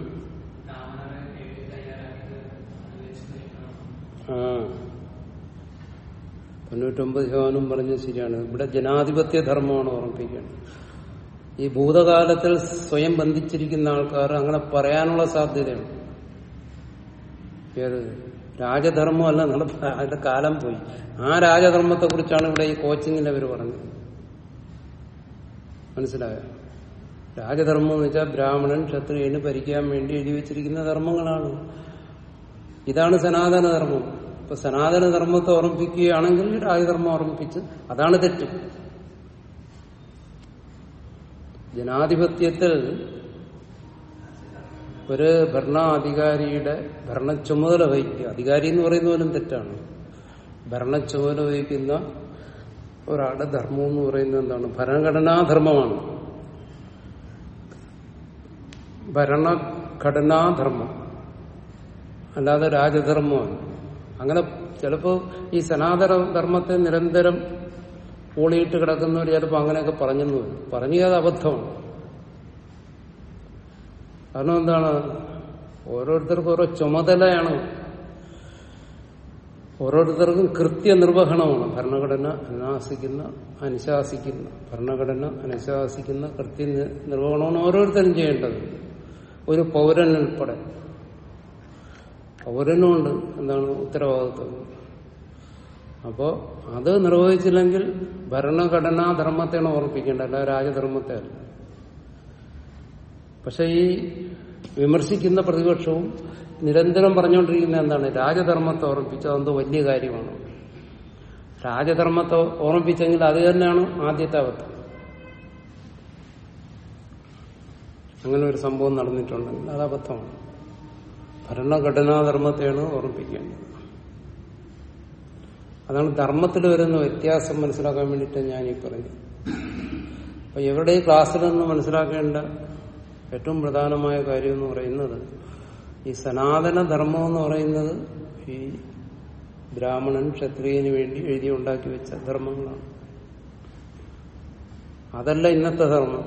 ആ തൊണ്ണൂറ്റൊമ്പത് ശതമാനം പറഞ്ഞത് ശരിയാണ് ഇവിടെ ജനാധിപത്യ ധർമ്മമാണ് ഓർമ്മിപ്പിക്കുന്നത് ഈ ഭൂതകാലത്തിൽ സ്വയം ബന്ധിച്ചിരിക്കുന്ന ആൾക്കാർ അങ്ങനെ പറയാനുള്ള സാധ്യതയുണ്ട് ഏത് രാജധർമ്മം അല്ല നടപ്പ അതിന്റെ കാലം പോയി ആ രാജധർമ്മത്തെ കുറിച്ചാണ് ഇവിടെ ഈ കോച്ചിങ്ങിന്റെ അവർ പറഞ്ഞത് മനസ്സിലായോ രാജധർമ്മം എന്ന് വെച്ചാൽ ബ്രാഹ്മണൻ ക്ഷത്രിയന് ഭരിക്കാൻ വേണ്ടി എഴുതി വെച്ചിരിക്കുന്ന ധർമ്മങ്ങളാണ് ഇതാണ് സനാതന ധർമ്മം ഇപ്പൊ സനാതന ധർമ്മത്തെ ഓർമ്മിപ്പിക്കുകയാണെങ്കിൽ രാജധർമ്മം ഓർമ്മിപ്പിച്ച് അതാണ് തെറ്റ് ജനാധിപത്യത്തിൽ ഒരു ഭരണാധികാരിയുടെ ഭരണ ചുമതല വഹിക്കുക അധികാരി എന്ന് പറയുന്ന പോലും തെറ്റാണ് ഭരണ ചുമതല വഹിക്കുന്ന ഒരാളുടെ ധർമ്മം എന്ന് പറയുന്നത് എന്താണ് ഭരണഘടനാധർമ്മമാണ് ഭരണഘടനാധർമ്മം അല്ലാതെ രാജധർമ്മമാണ് അങ്ങനെ ചിലപ്പോൾ ഈ സനാതന ധർമ്മത്തെ നിരന്തരം പൂളിയിട്ട് കിടക്കുന്നവർ ചിലപ്പോൾ അങ്ങനെയൊക്കെ പറഞ്ഞെന്ന് വരും പറഞ്ഞു അത് അബദ്ധമാണ് കാരണം എന്താണ് ഓരോരുത്തർക്കും ഓരോ ചുമതലയാണ് ഓരോരുത്തർക്കും കൃത്യനിർവഹണമാണ് ഭരണഘടന അനുശാസിക്കുന്ന അനുശാസിക്കുന്ന ഭരണഘടന അനുശാസിക്കുന്ന കൃത്യ നിർവഹണമാണ് ഓരോരുത്തരും ചെയ്യേണ്ടത് ഒരു പൗരൻ ഉൾപ്പെടെ പൗരനുമുണ്ട് എന്താണ് ഉത്തരവാദിത്വം അപ്പോ അത് നിർവഹിച്ചില്ലെങ്കിൽ ഭരണഘടനാ ധർമ്മത്തെയാണ് ഓർമ്മിപ്പിക്കേണ്ടത് അല്ല രാജധർമ്മത്തെ അല്ല പക്ഷെ ഈ വിമർശിക്കുന്ന പ്രതിപക്ഷവും നിരന്തരം പറഞ്ഞുകൊണ്ടിരിക്കുന്ന എന്താണ് രാജധർമ്മത്തെ ഓർമ്മിപ്പിച്ചത് അതെന്തോ വലിയ കാര്യമാണ് രാജധർമ്മത്തെ ഓർമ്മിപ്പിച്ചെങ്കിൽ അത് തന്നെയാണ് ആദ്യത്തെ അബദ്ധം അങ്ങനെ ഒരു സംഭവം നടന്നിട്ടുണ്ടെങ്കിൽ അത് അബദ്ധമാണ് ഭരണഘടനാധർമ്മത്തെയാണ് ഓർമ്മിപ്പിക്കേണ്ടത് അതാണ് ധർമ്മത്തിൽ വരുന്ന വ്യത്യാസം മനസ്സിലാക്കാൻ വേണ്ടിയിട്ട് ഞാൻ ഈ പറയുന്നത് അപ്പൊ എവിടെ ഈ ക്ലാസ്സിൽ നിന്ന് മനസ്സിലാക്കേണ്ട ഏറ്റവും പ്രധാനമായ കാര്യം എന്ന് പറയുന്നത് ഈ സനാതന ധർമ്മം എന്ന് പറയുന്നത് ഈ ബ്രാഹ്മണൻ ക്ഷത്രിയന് വേണ്ടി എഴുതി ഉണ്ടാക്കി വെച്ച ധർമ്മങ്ങളാണ് അതല്ല ഇന്നത്തെ ധർമ്മം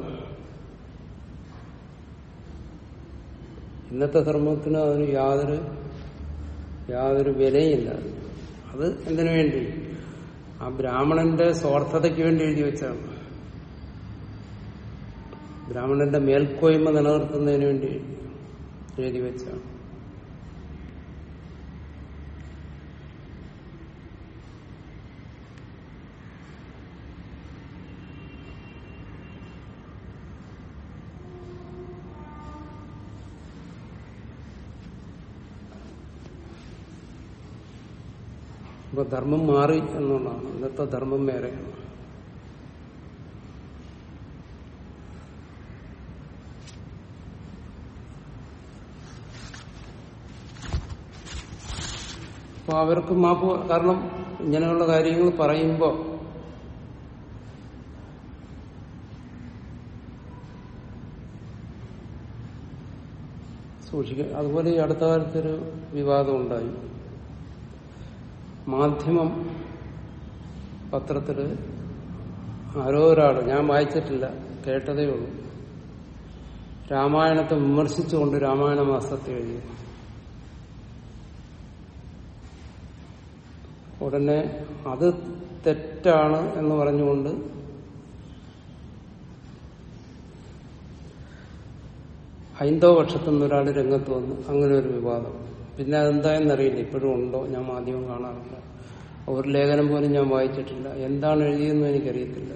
ഇന്നത്തെ ധർമ്മത്തിന് അതിന് യാതൊരു യാതൊരു വിലയില്ല അത് എന്തിനു വേണ്ടി ആ ബ്രാഹ്മണന്റെ സ്വാർത്ഥതയ്ക്ക് വേണ്ടി എഴുതി വെച്ചാണ് ബ്രാഹ്മണന്റെ മേൽക്കോയ്മ നിലനിർത്തുന്നതിന് വേണ്ടി എഴുതി വെച്ചാണ് അപ്പൊ ധർമ്മം മാറി എന്നുള്ളതാണ് ഇന്നത്തെ ധർമ്മം വേറെയാണ് അപ്പൊ അവർക്ക് മാപ്പ് കാരണം ഇങ്ങനെയുള്ള കാര്യങ്ങൾ പറയുമ്പോ സൂക്ഷിക്കുക അതുപോലെ ഈ അടുത്ത കാലത്തൊരു വിവാദം ഉണ്ടായി മാധ്യമം പത്രത്തില് ആരോ ഒരാള് ഞാൻ വായിച്ചിട്ടില്ല കേട്ടതേ ഉള്ളൂ രാമായണത്തെ വിമർശിച്ചുകൊണ്ട് രാമായണ മാസത്തെ എഴുതി ഉടനെ അത് തെറ്റാണ് എന്ന് പറഞ്ഞുകൊണ്ട് ഹൈന്ദവ പക്ഷത്തു നിന്ന് ഒരാൾ രംഗത്ത് വന്നു അങ്ങനെ ഒരു വിവാദം പിന്നെ അതെന്തായെന്നറിയില്ല ഇപ്പോഴും ഉണ്ടോ ഞാൻ മാധ്യമം കാണാറില്ല ഒരു ലേഖനം പോലും ഞാൻ വായിച്ചിട്ടില്ല എന്താണ് എഴുതിയെന്നും എനിക്കറിയത്തില്ല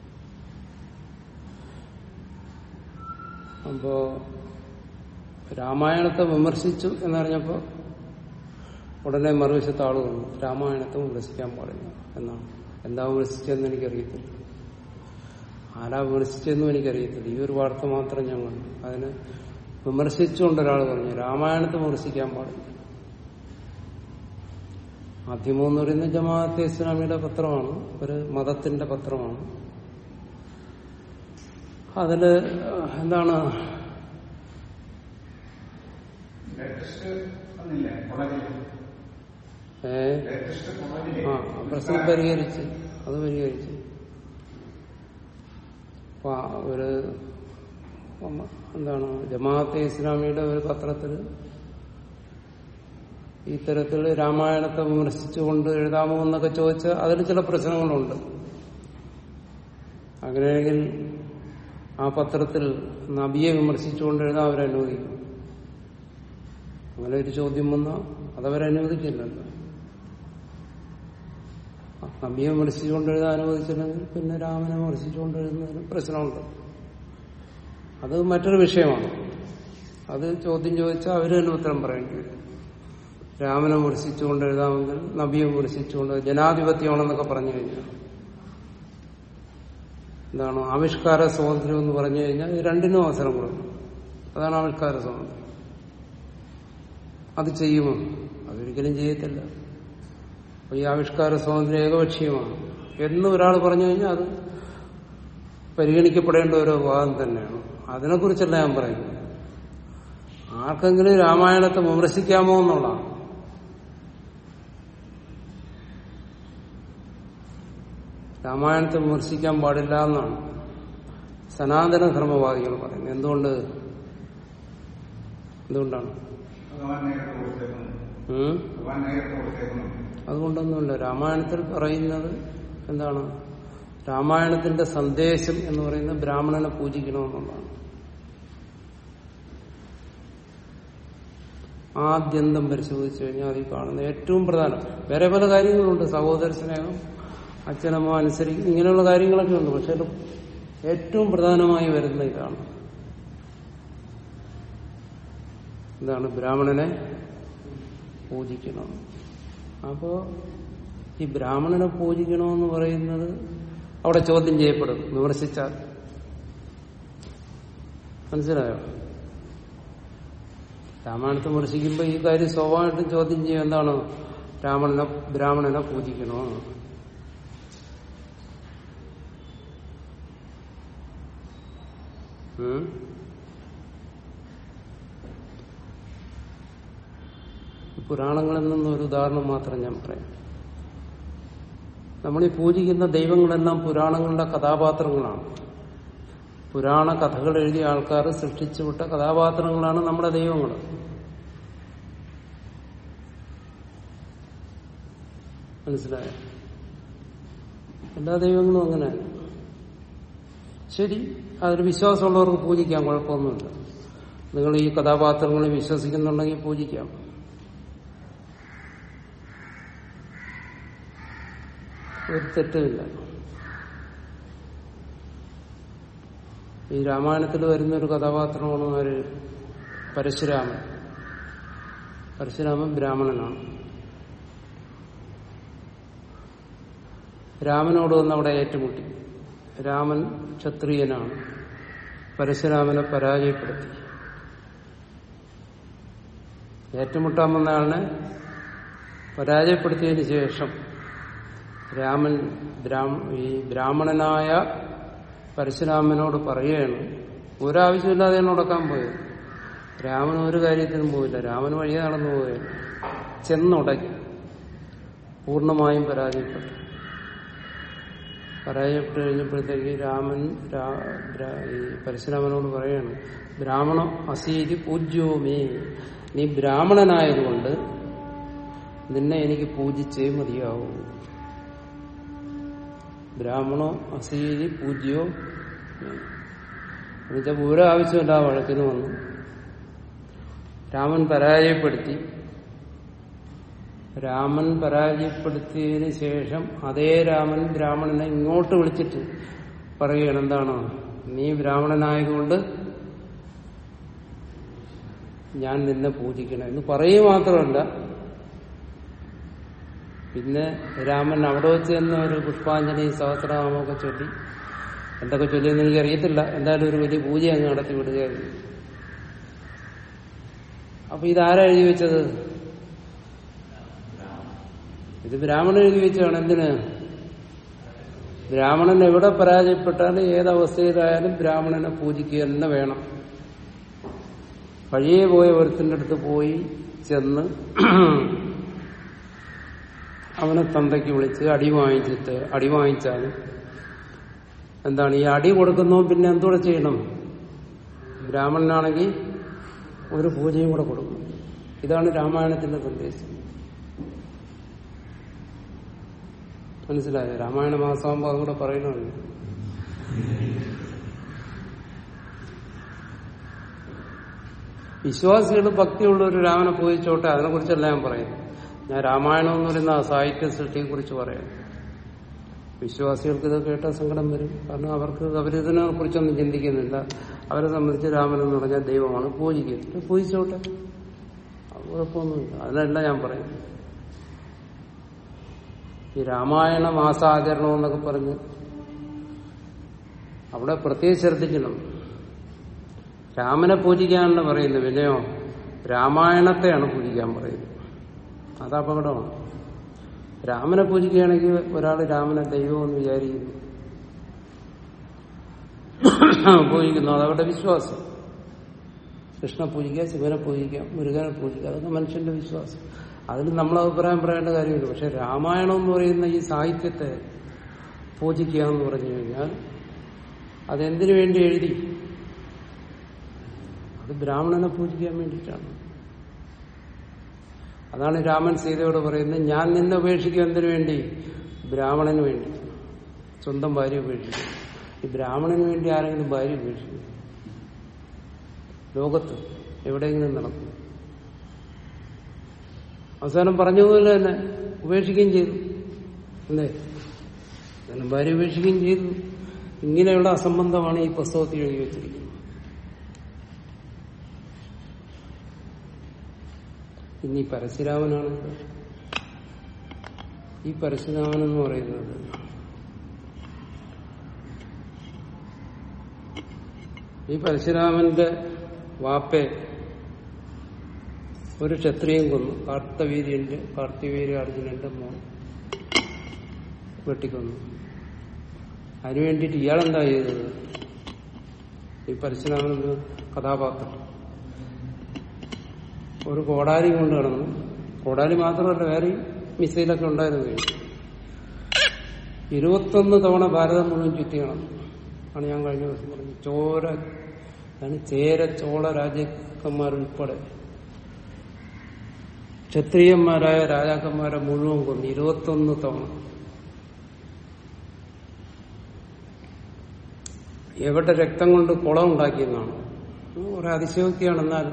അപ്പോ രാമായണത്തെ വിമർശിച്ചു എന്നറിഞ്ഞപ്പോ ഉടനെ മറുവശത്ത് ആള് വന്നു രാമായണത്തെ വിമർശിക്കാൻ പാടില്ല എന്നാണ് എന്താ വിമർശിച്ചതെന്ന് എനിക്കറിയത്തില്ല ആരാ വിമർശിച്ചെന്നും എനിക്കറിയത്തില്ല ഈ ഒരു വാർത്ത മാത്രം ഞാൻ കണ്ടു അതിന് വിമർശിച്ചുകൊണ്ട് ഒരാൾ പറഞ്ഞു രാമായണത്തെ വിമർശിക്കാൻ പാടില്ല മാധ്യമം എന്ന് പറയുന്നത് ജമാഅത്തെ ഇസ്ലാമിയുടെ പത്രമാണ് ഒരു മതത്തിന്റെ പത്രമാണ് അതില് എന്താണ് ലേറ്റസ്റ്റ് വന്നില്ലേ കോളേജിൽ ഏ ലേറ്റസ്റ്റ് കോളേജിലെ ആ ആ പ്രശ്നം പരിഹരിച്ച് അത് പരിഹരിച്ച് അപ്പൊ ആ ഒരു ഒന്ന് എന്താണ് ജമാഅത്തെ ഇസ്ലാമിയുടെ ഒരു പത്രത്തിൽ ഇത്തരത്തിൽ രാമായണത്തെ വിമർശിച്ചുകൊണ്ട് എഴുതാമോ എന്നൊക്കെ ചോദിച്ചാൽ അതിൽ ചില പ്രശ്നങ്ങളുണ്ട് അങ്ങനെയെങ്കിൽ ആ പത്രത്തിൽ നബിയെ വിമർശിച്ചുകൊണ്ട് എഴുതാൻ അവരനുവദിക്കും അങ്ങനെ ഒരു ചോദ്യം വന്നാൽ അതവരനുവദിക്കില്ലല്ലോ നബിയെ വിമർശിച്ചുകൊണ്ട് എഴുതാൻ അനുവദിച്ചില്ലെങ്കിൽ പിന്നെ രാമനെ വിമർശിച്ചുകൊണ്ട് എഴുതുന്നതിന് പ്രശ്നമുണ്ട് അത് മറ്റൊരു വിഷയമാണ് അത് ചോദ്യം ചോദിച്ചാൽ അവർ തന്നെ ഉത്തരം പറയേണ്ടി വരും രാമനെ വിമർശിച്ചുകൊണ്ട് എഴുതാമെങ്കിൽ നബിയെ വിമർശിച്ചുകൊണ്ട് ജനാധിപത്യമാണെന്നൊക്കെ പറഞ്ഞു കഴിഞ്ഞാൽ എന്താണ് ആവിഷ്കാര സ്വാതന്ത്ര്യം എന്ന് പറഞ്ഞു കഴിഞ്ഞാൽ ഈ രണ്ടിനും അവസരം കൊടുക്കും അതാണ് ആവിഷ്കാര സ്വാതന്ത്ര്യം അത് ചെയ്യുമോ അതൊരിക്കലും ചെയ്യത്തില്ല അപ്പൊ ഈ ആവിഷ്കാര സ്വാതന്ത്ര്യം ഏകപക്ഷീയമാണ് എന്ന് ഒരാൾ പറഞ്ഞു കഴിഞ്ഞാൽ അത് പരിഗണിക്കപ്പെടേണ്ട ഒരു വാദം തന്നെയാണ് അതിനെക്കുറിച്ചല്ല ഞാൻ പറയുന്നത് ആർക്കെങ്കിലും രാമായണത്തെ വിമർശിക്കാമോ എന്നുള്ളതാണ് രാമായണത്തെ വിമർശിക്കാൻ പാടില്ല എന്നാണ് സനാതന ധർമ്മവാദികൾ പറയുന്നത് എന്തുകൊണ്ട് എന്തുകൊണ്ടാണ് ഭഗവാൻ നേരിട്ട് കൊടുത്തേക്കുന്നു ഉം? ഭഗവാൻ നേരിട്ട് കൊടുത്തേക്കുന്നു അതുകൊണ്ടൊന്നുമില്ല രാമായണത്തിൽ പറയുന്നത് എന്താണ് രാമായണത്തിന്റെ സന്ദേശം എന്ന് പറയുന്നത് ബ്രാഹ്മണനെ പൂജിക്കണമെന്നുള്ളതാണ് ആദ്യന്തം പരിശോധിച്ചു കഴിഞ്ഞാൽ അതിൽ കാണുന്ന ഏറ്റവും പ്രധാനം വേറെ പല കാര്യങ്ങളുണ്ട് സഹോദര സ്നേഹം അച്ഛനമ്മ അനുസരിക്കും ഇങ്ങനെയുള്ള കാര്യങ്ങളൊക്കെ ഉണ്ട് പക്ഷെ അത് ഏറ്റവും പ്രധാനമായി വരുന്ന ഇതാണ് എന്താണ് ബ്രാഹ്മണനെ പൂജിക്കണം അപ്പോ ഈ ബ്രാഹ്മണനെ പൂജിക്കണമെന്ന് പറയുന്നത് അവിടെ ചോദ്യം ചെയ്യപ്പെടും വിമർശിച്ചാൽ മനസ്സിലായോ രാമായണത്തെ വിമർശിക്കുമ്പോൾ ഈ കാര്യം സ്വാഭാവികമായിട്ടും ചോദ്യം ചെയ്യും എന്താണ് ബ്രാഹ്മണനെ ബ്രാഹ്മണനെ പൂജിക്കണോ ഉം? പുരാണങ്ങളിൽ നിന്നും ഒരു ഉദാഹരണം മാത്രം ഞാൻ പറയാം നമ്മൾ ഈ പൂജിക്കുന്ന ദൈവങ്ങളെല്ലാം പുരാണങ്ങളുടെ കഥാപാത്രങ്ങളാണ് പുരാണ കഥകൾ എഴുതിയ ആൾക്കാർ സൃഷ്ടിച്ചുവിട്ട കഥാപാത്രങ്ങളാണ് നമ്മുടെ ദൈവങ്ങൾ മനസ്സിലായോ എല്ലാ ദൈവങ്ങളും അങ്ങനെ ശരി അതൊരു വിശ്വാസമുള്ളവർക്ക് പൂജിക്കാം കുഴപ്പമൊന്നുമില്ല നിങ്ങൾ ഈ കഥാപാത്രങ്ങളെ വിശ്വസിക്കുന്നുണ്ടെങ്കിൽ പൂജിക്കാം ഒരു തെറ്റുമില്ല ഈ രാമായണത്തിൽ വരുന്ന ഒരു കഥാപാത്രമാണ് ഒരു പരശുരാമൻ പരശുരാമൻ ബ്രാഹ്മണനാണ് രാമനോട് വന്ന് അവിടെ ഏറ്റുമുട്ടി രാമൻ ക്ഷത്രിയനാണ് പരശുരാമനെ പരാജയപ്പെടുത്തി ഏറ്റുമുട്ടാൻ വന്ന ആളിനെ പരാജയപ്പെടുത്തിയതിനു ശേഷം രാമൻ ബ്രാഹ്മ ഈ ബ്രാഹ്മണനായ പരശുരാമനോട് പറയുകയാണ് ഒരാവശ്യമില്ലാതെ ഉടക്കാൻ പോയത് രാമൻ ഒരു കാര്യത്തിനും പോയില്ല രാമൻ വഴിയെ നടന്നു പോവുകയാണ് ചെന്നുടക്കി പൂർണ്ണമായും പരാജയപ്പെട്ടു പരാജയപ്പെട്ട് കഴിഞ്ഞപ്പോഴത്തേക്ക് രാമൻ രാ- ബ്രാ- ഈ പരശുരാമനോട് പറയാണ് ബ്രാഹ്മണ അസീതി പൂജ്യോമേ നീ ബ്രാഹ്മണനായതുകൊണ്ട് നിന്നെ എനിക്ക് പൂജിച്ചേ മതിയാവൂ ബ്രാഹ്മണോ അസീതി പൂജ്യോ എന്നുവെച്ചാൽ ഒരു ആവശ്യമില്ല ആ വഴക്കിന് വന്നു രാമൻ പരാജയപ്പെടുത്തി രാമൻ പരാജയപ്പെടുത്തിയതിന് ശേഷം അതേ രാമൻ ബ്രാഹ്മണനെ ഇങ്ങോട്ട് വിളിച്ചിട്ട് പറയുകയാണ് എന്താണ് നീ ബ്രാഹ്മണനായതുകൊണ്ട് ഞാൻ നിന്നെ പൂജിക്കണം എന്ന് പറയുക മാത്രമല്ല പിന്നെ രാമൻ അവിടെ വെച്ച് തന്നെ ഒരു പുഷ്പാഞ്ജലി സഹസ്രനാമമൊക്കെ ചൊല്ലി എന്തൊക്കെ ചൊല്ലിയെന്ന് എനിക്ക് അറിയത്തില്ല എന്തായാലും ഒരു വലിയ പൂജ അങ്ങ് നടത്തി വിടുകയായിരുന്നു അപ്പൊ ഇതാരാ എഴുതി വെച്ചത് ഇത് ബ്രാഹ്മണൻ എഴുതി വെച്ചതാണ് എന്തിന് ബ്രാഹ്മണൻ എവിടെ പരാജയപ്പെട്ടാലും ഏതവസ്ഥയിലായാലും ബ്രാഹ്മണനെ പൂജിക്കുക തന്നെ വേണം പഴയ പോയ ഒരുത്തിന്റെ അടുത്ത് പോയി ചെന്ന് അവനെ തന്തയ്ക്ക് വിളിച്ച് അടി വാങ്ങിച്ചിട്ട് അടി വാങ്ങിച്ചാലും എന്താണ് ഈ അടി കൊടുക്കുന്നവൻ പിന്നെ എന്തൂടെ ചെയ്യണം ബ്രാഹ്മണനാണെങ്കിൽ ഒരു പൂജയും കൂടെ കൊടുക്കും ഇതാണ് രാമായണത്തിന്റെ സന്ദേശം മനസ്സിലായോ രാമായണ മാസമാകുമ്പോൾ അതും കൂടെ പറയണമല്ലോ വിശ്വാസികൾ ഭക്തിയുള്ള ഒരു രാമനെ പൂജിച്ചോട്ടെ അതിനെ കുറിച്ചല്ല ഞാൻ പറയുന്നത് ഞാൻ രാമായണം എന്ന് പറയുന്ന ആ സാഹിത്യ സൃഷ്ടിയെ കുറിച്ച് പറയാം വിശ്വാസികൾക്ക് ഇത് കേട്ട സങ്കടം വരും കാരണം അവർക്ക് അവരിതിനെ കുറിച്ചൊന്നും ചിന്തിക്കുന്നില്ല അവരെ സംബന്ധിച്ച് രാമൻ എന്ന് പറഞ്ഞാൽ ദൈവമാണ് പൂജിക്കുന്നത് പൂജിച്ചോട്ടെ അത് കുഴപ്പമൊന്നുമില്ല അതിനല്ല ഞാൻ പറയുന്നത് ഈ രാമായണ മാസാചരണം എന്നൊക്കെ പറഞ്ഞ് അവിടെ പ്രത്യേകിച്ച് ശ്രദ്ധിക്കണം രാമനെ പൂജിക്കാനല്ല പറയുന്നത് പിന്നെയോ രാമായണത്തെയാണ് പൂജിക്കാൻ പറയുന്നത് അത് അപകടമാണ് രാമനെ പൂജിക്കുകയാണെങ്കിൽ ഒരാൾ രാമനെ ദൈവമെന്ന് വിചാരിക്കുന്നു പൂജിക്കുന്നു അതവരുടെ വിശ്വാസം കൃഷ്ണ പൂജിക്കാം ശിവനെ പൂജിക്കാം മുരുകനെ പൂജിക്കാം അതൊക്കെ മനുഷ്യന്റെ വിശ്വാസം അതിന് നമ്മൾ അഭിപ്രായം പറയേണ്ട കാര്യമില്ല പക്ഷെ രാമായണം എന്ന് പറയുന്ന ഈ സാഹിത്യത്തെ പൂജിക്കുക എന്ന് പറഞ്ഞു കഴിഞ്ഞാൽ അതെന്തിനു വേണ്ടി എഴുതി അത് ബ്രാഹ്മണനെ പൂജിക്കാൻ വേണ്ടിയിട്ടാണ് അതാണ് രാമൻ സീതയോട് പറയുന്നത് ഞാൻ നിന്നെ ഉപേക്ഷിക്കുക എന്തിനു വേണ്ടി ബ്രാഹ്മണന് വേണ്ടി സ്വന്തം ഭാര്യ ഉപേക്ഷിക്കും ഈ ബ്രാഹ്മണന് വേണ്ടി ആരെങ്കിലും ഭാര്യ ഉപേക്ഷിക്കും ലോകത്ത് എവിടെയെങ്കിലും നടക്കും അവസാനം പറഞ്ഞതുപോലെ തന്നെ ഉപേക്ഷിക്കുകയും ചെയ്തു അല്ലേ അങ്ങനെ ഭാര്യ ഉപേക്ഷിക്കുകയും ചെയ്തു ഇങ്ങനെയുള്ള അസംബന്ധമാണ് ഈ പുസ്തകത്തിൽ എഴുതി വെച്ചിരിക്കുന്നത് ഇനി പരശുരാമനാണ് ഈ പരശുരാമൻ എന്ന് പറയുന്നത് ഈ പരശുരാമന്റെ വാപ്പെ ഒരു ക്ഷത്രിയൻ കൊന്നു കാർത്തവീര്യന്റെ കാർത്തിവീര്യ അർജുനന്റെ മോൻ വെട്ടിക്കൊന്നു അതിനു വേണ്ടിയിട്ട് ഇയാളെന്താ ചെയ്തത് ഈ പരശുരാമൻ കഥാപാത്രം ഒരു കോടാലി കൊണ്ട് കിടന്നു കോടാലി മാത്രമല്ല വേറെ മിസൈലൊക്കെ ഉണ്ടായിരുന്നു ഇരുപത്തൊന്ന് തവണ ഭാരതം മുഴുവൻ ചുറ്റി കിടന്നു ആണ് ഞാൻ കഴിഞ്ഞ ദിവസം പറഞ്ഞത് ചോര അതാണ് ചേര ചോള രാജാക്കന്മാരുൾപ്പെടെ ക്ഷത്രിയന്മാരായ രാജാക്കന്മാരെ മുഴുവൻ കൊന്നു ഇരുപത്തൊന്ന് തവണ എവിടെ രക്തം കൊണ്ട് കുളം ഉണ്ടാക്കിയെന്നാണ് കുറെ അതിശയോക്തിയാണ് എന്നാലും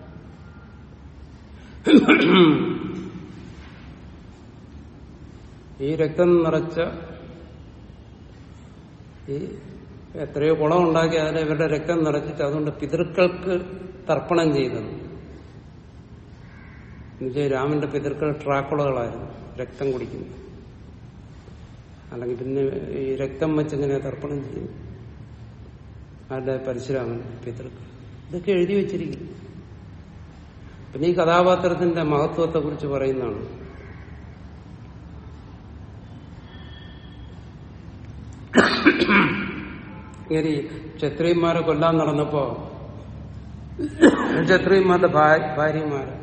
ഈ രക്തം നിറച്ച ഈ എത്രയോ കുളം ഉണ്ടാക്കി അതിൽ ഇവരുടെ രക്തം നിറച്ചിട്ട് അതുകൊണ്ട് പിതൃക്കൾക്ക് തർപ്പണം ചെയ്തത് എന്നുവെച്ചാൽ രാമന്റെ പിതൃക്കൾ ട്രാക്കുളകളായിരുന്നു രക്തം കുടിക്കുന്നത് അല്ലെങ്കിൽ പിന്നെ ഈ രക്തം വെച്ചെങ്ങനെ തർപ്പണം ചെയ്യും ആരുടെ പരശുരാമൻ പിതൃക്കൾ ഇതൊക്കെ എഴുതി വെച്ചിരിക്കുന്നു പിന്നെ ഈ കഥാപാത്രത്തിന്റെ മഹത്വത്തെ കുറിച്ച് പറയുന്നതാണ് ഇങ്ങനെ ഈ ക്ഷത്രിയന്മാരെ കൊല്ലാൻ നടന്നപ്പോ ക്ഷത്രിയന്മാരുടെ ഭാര്യമാര്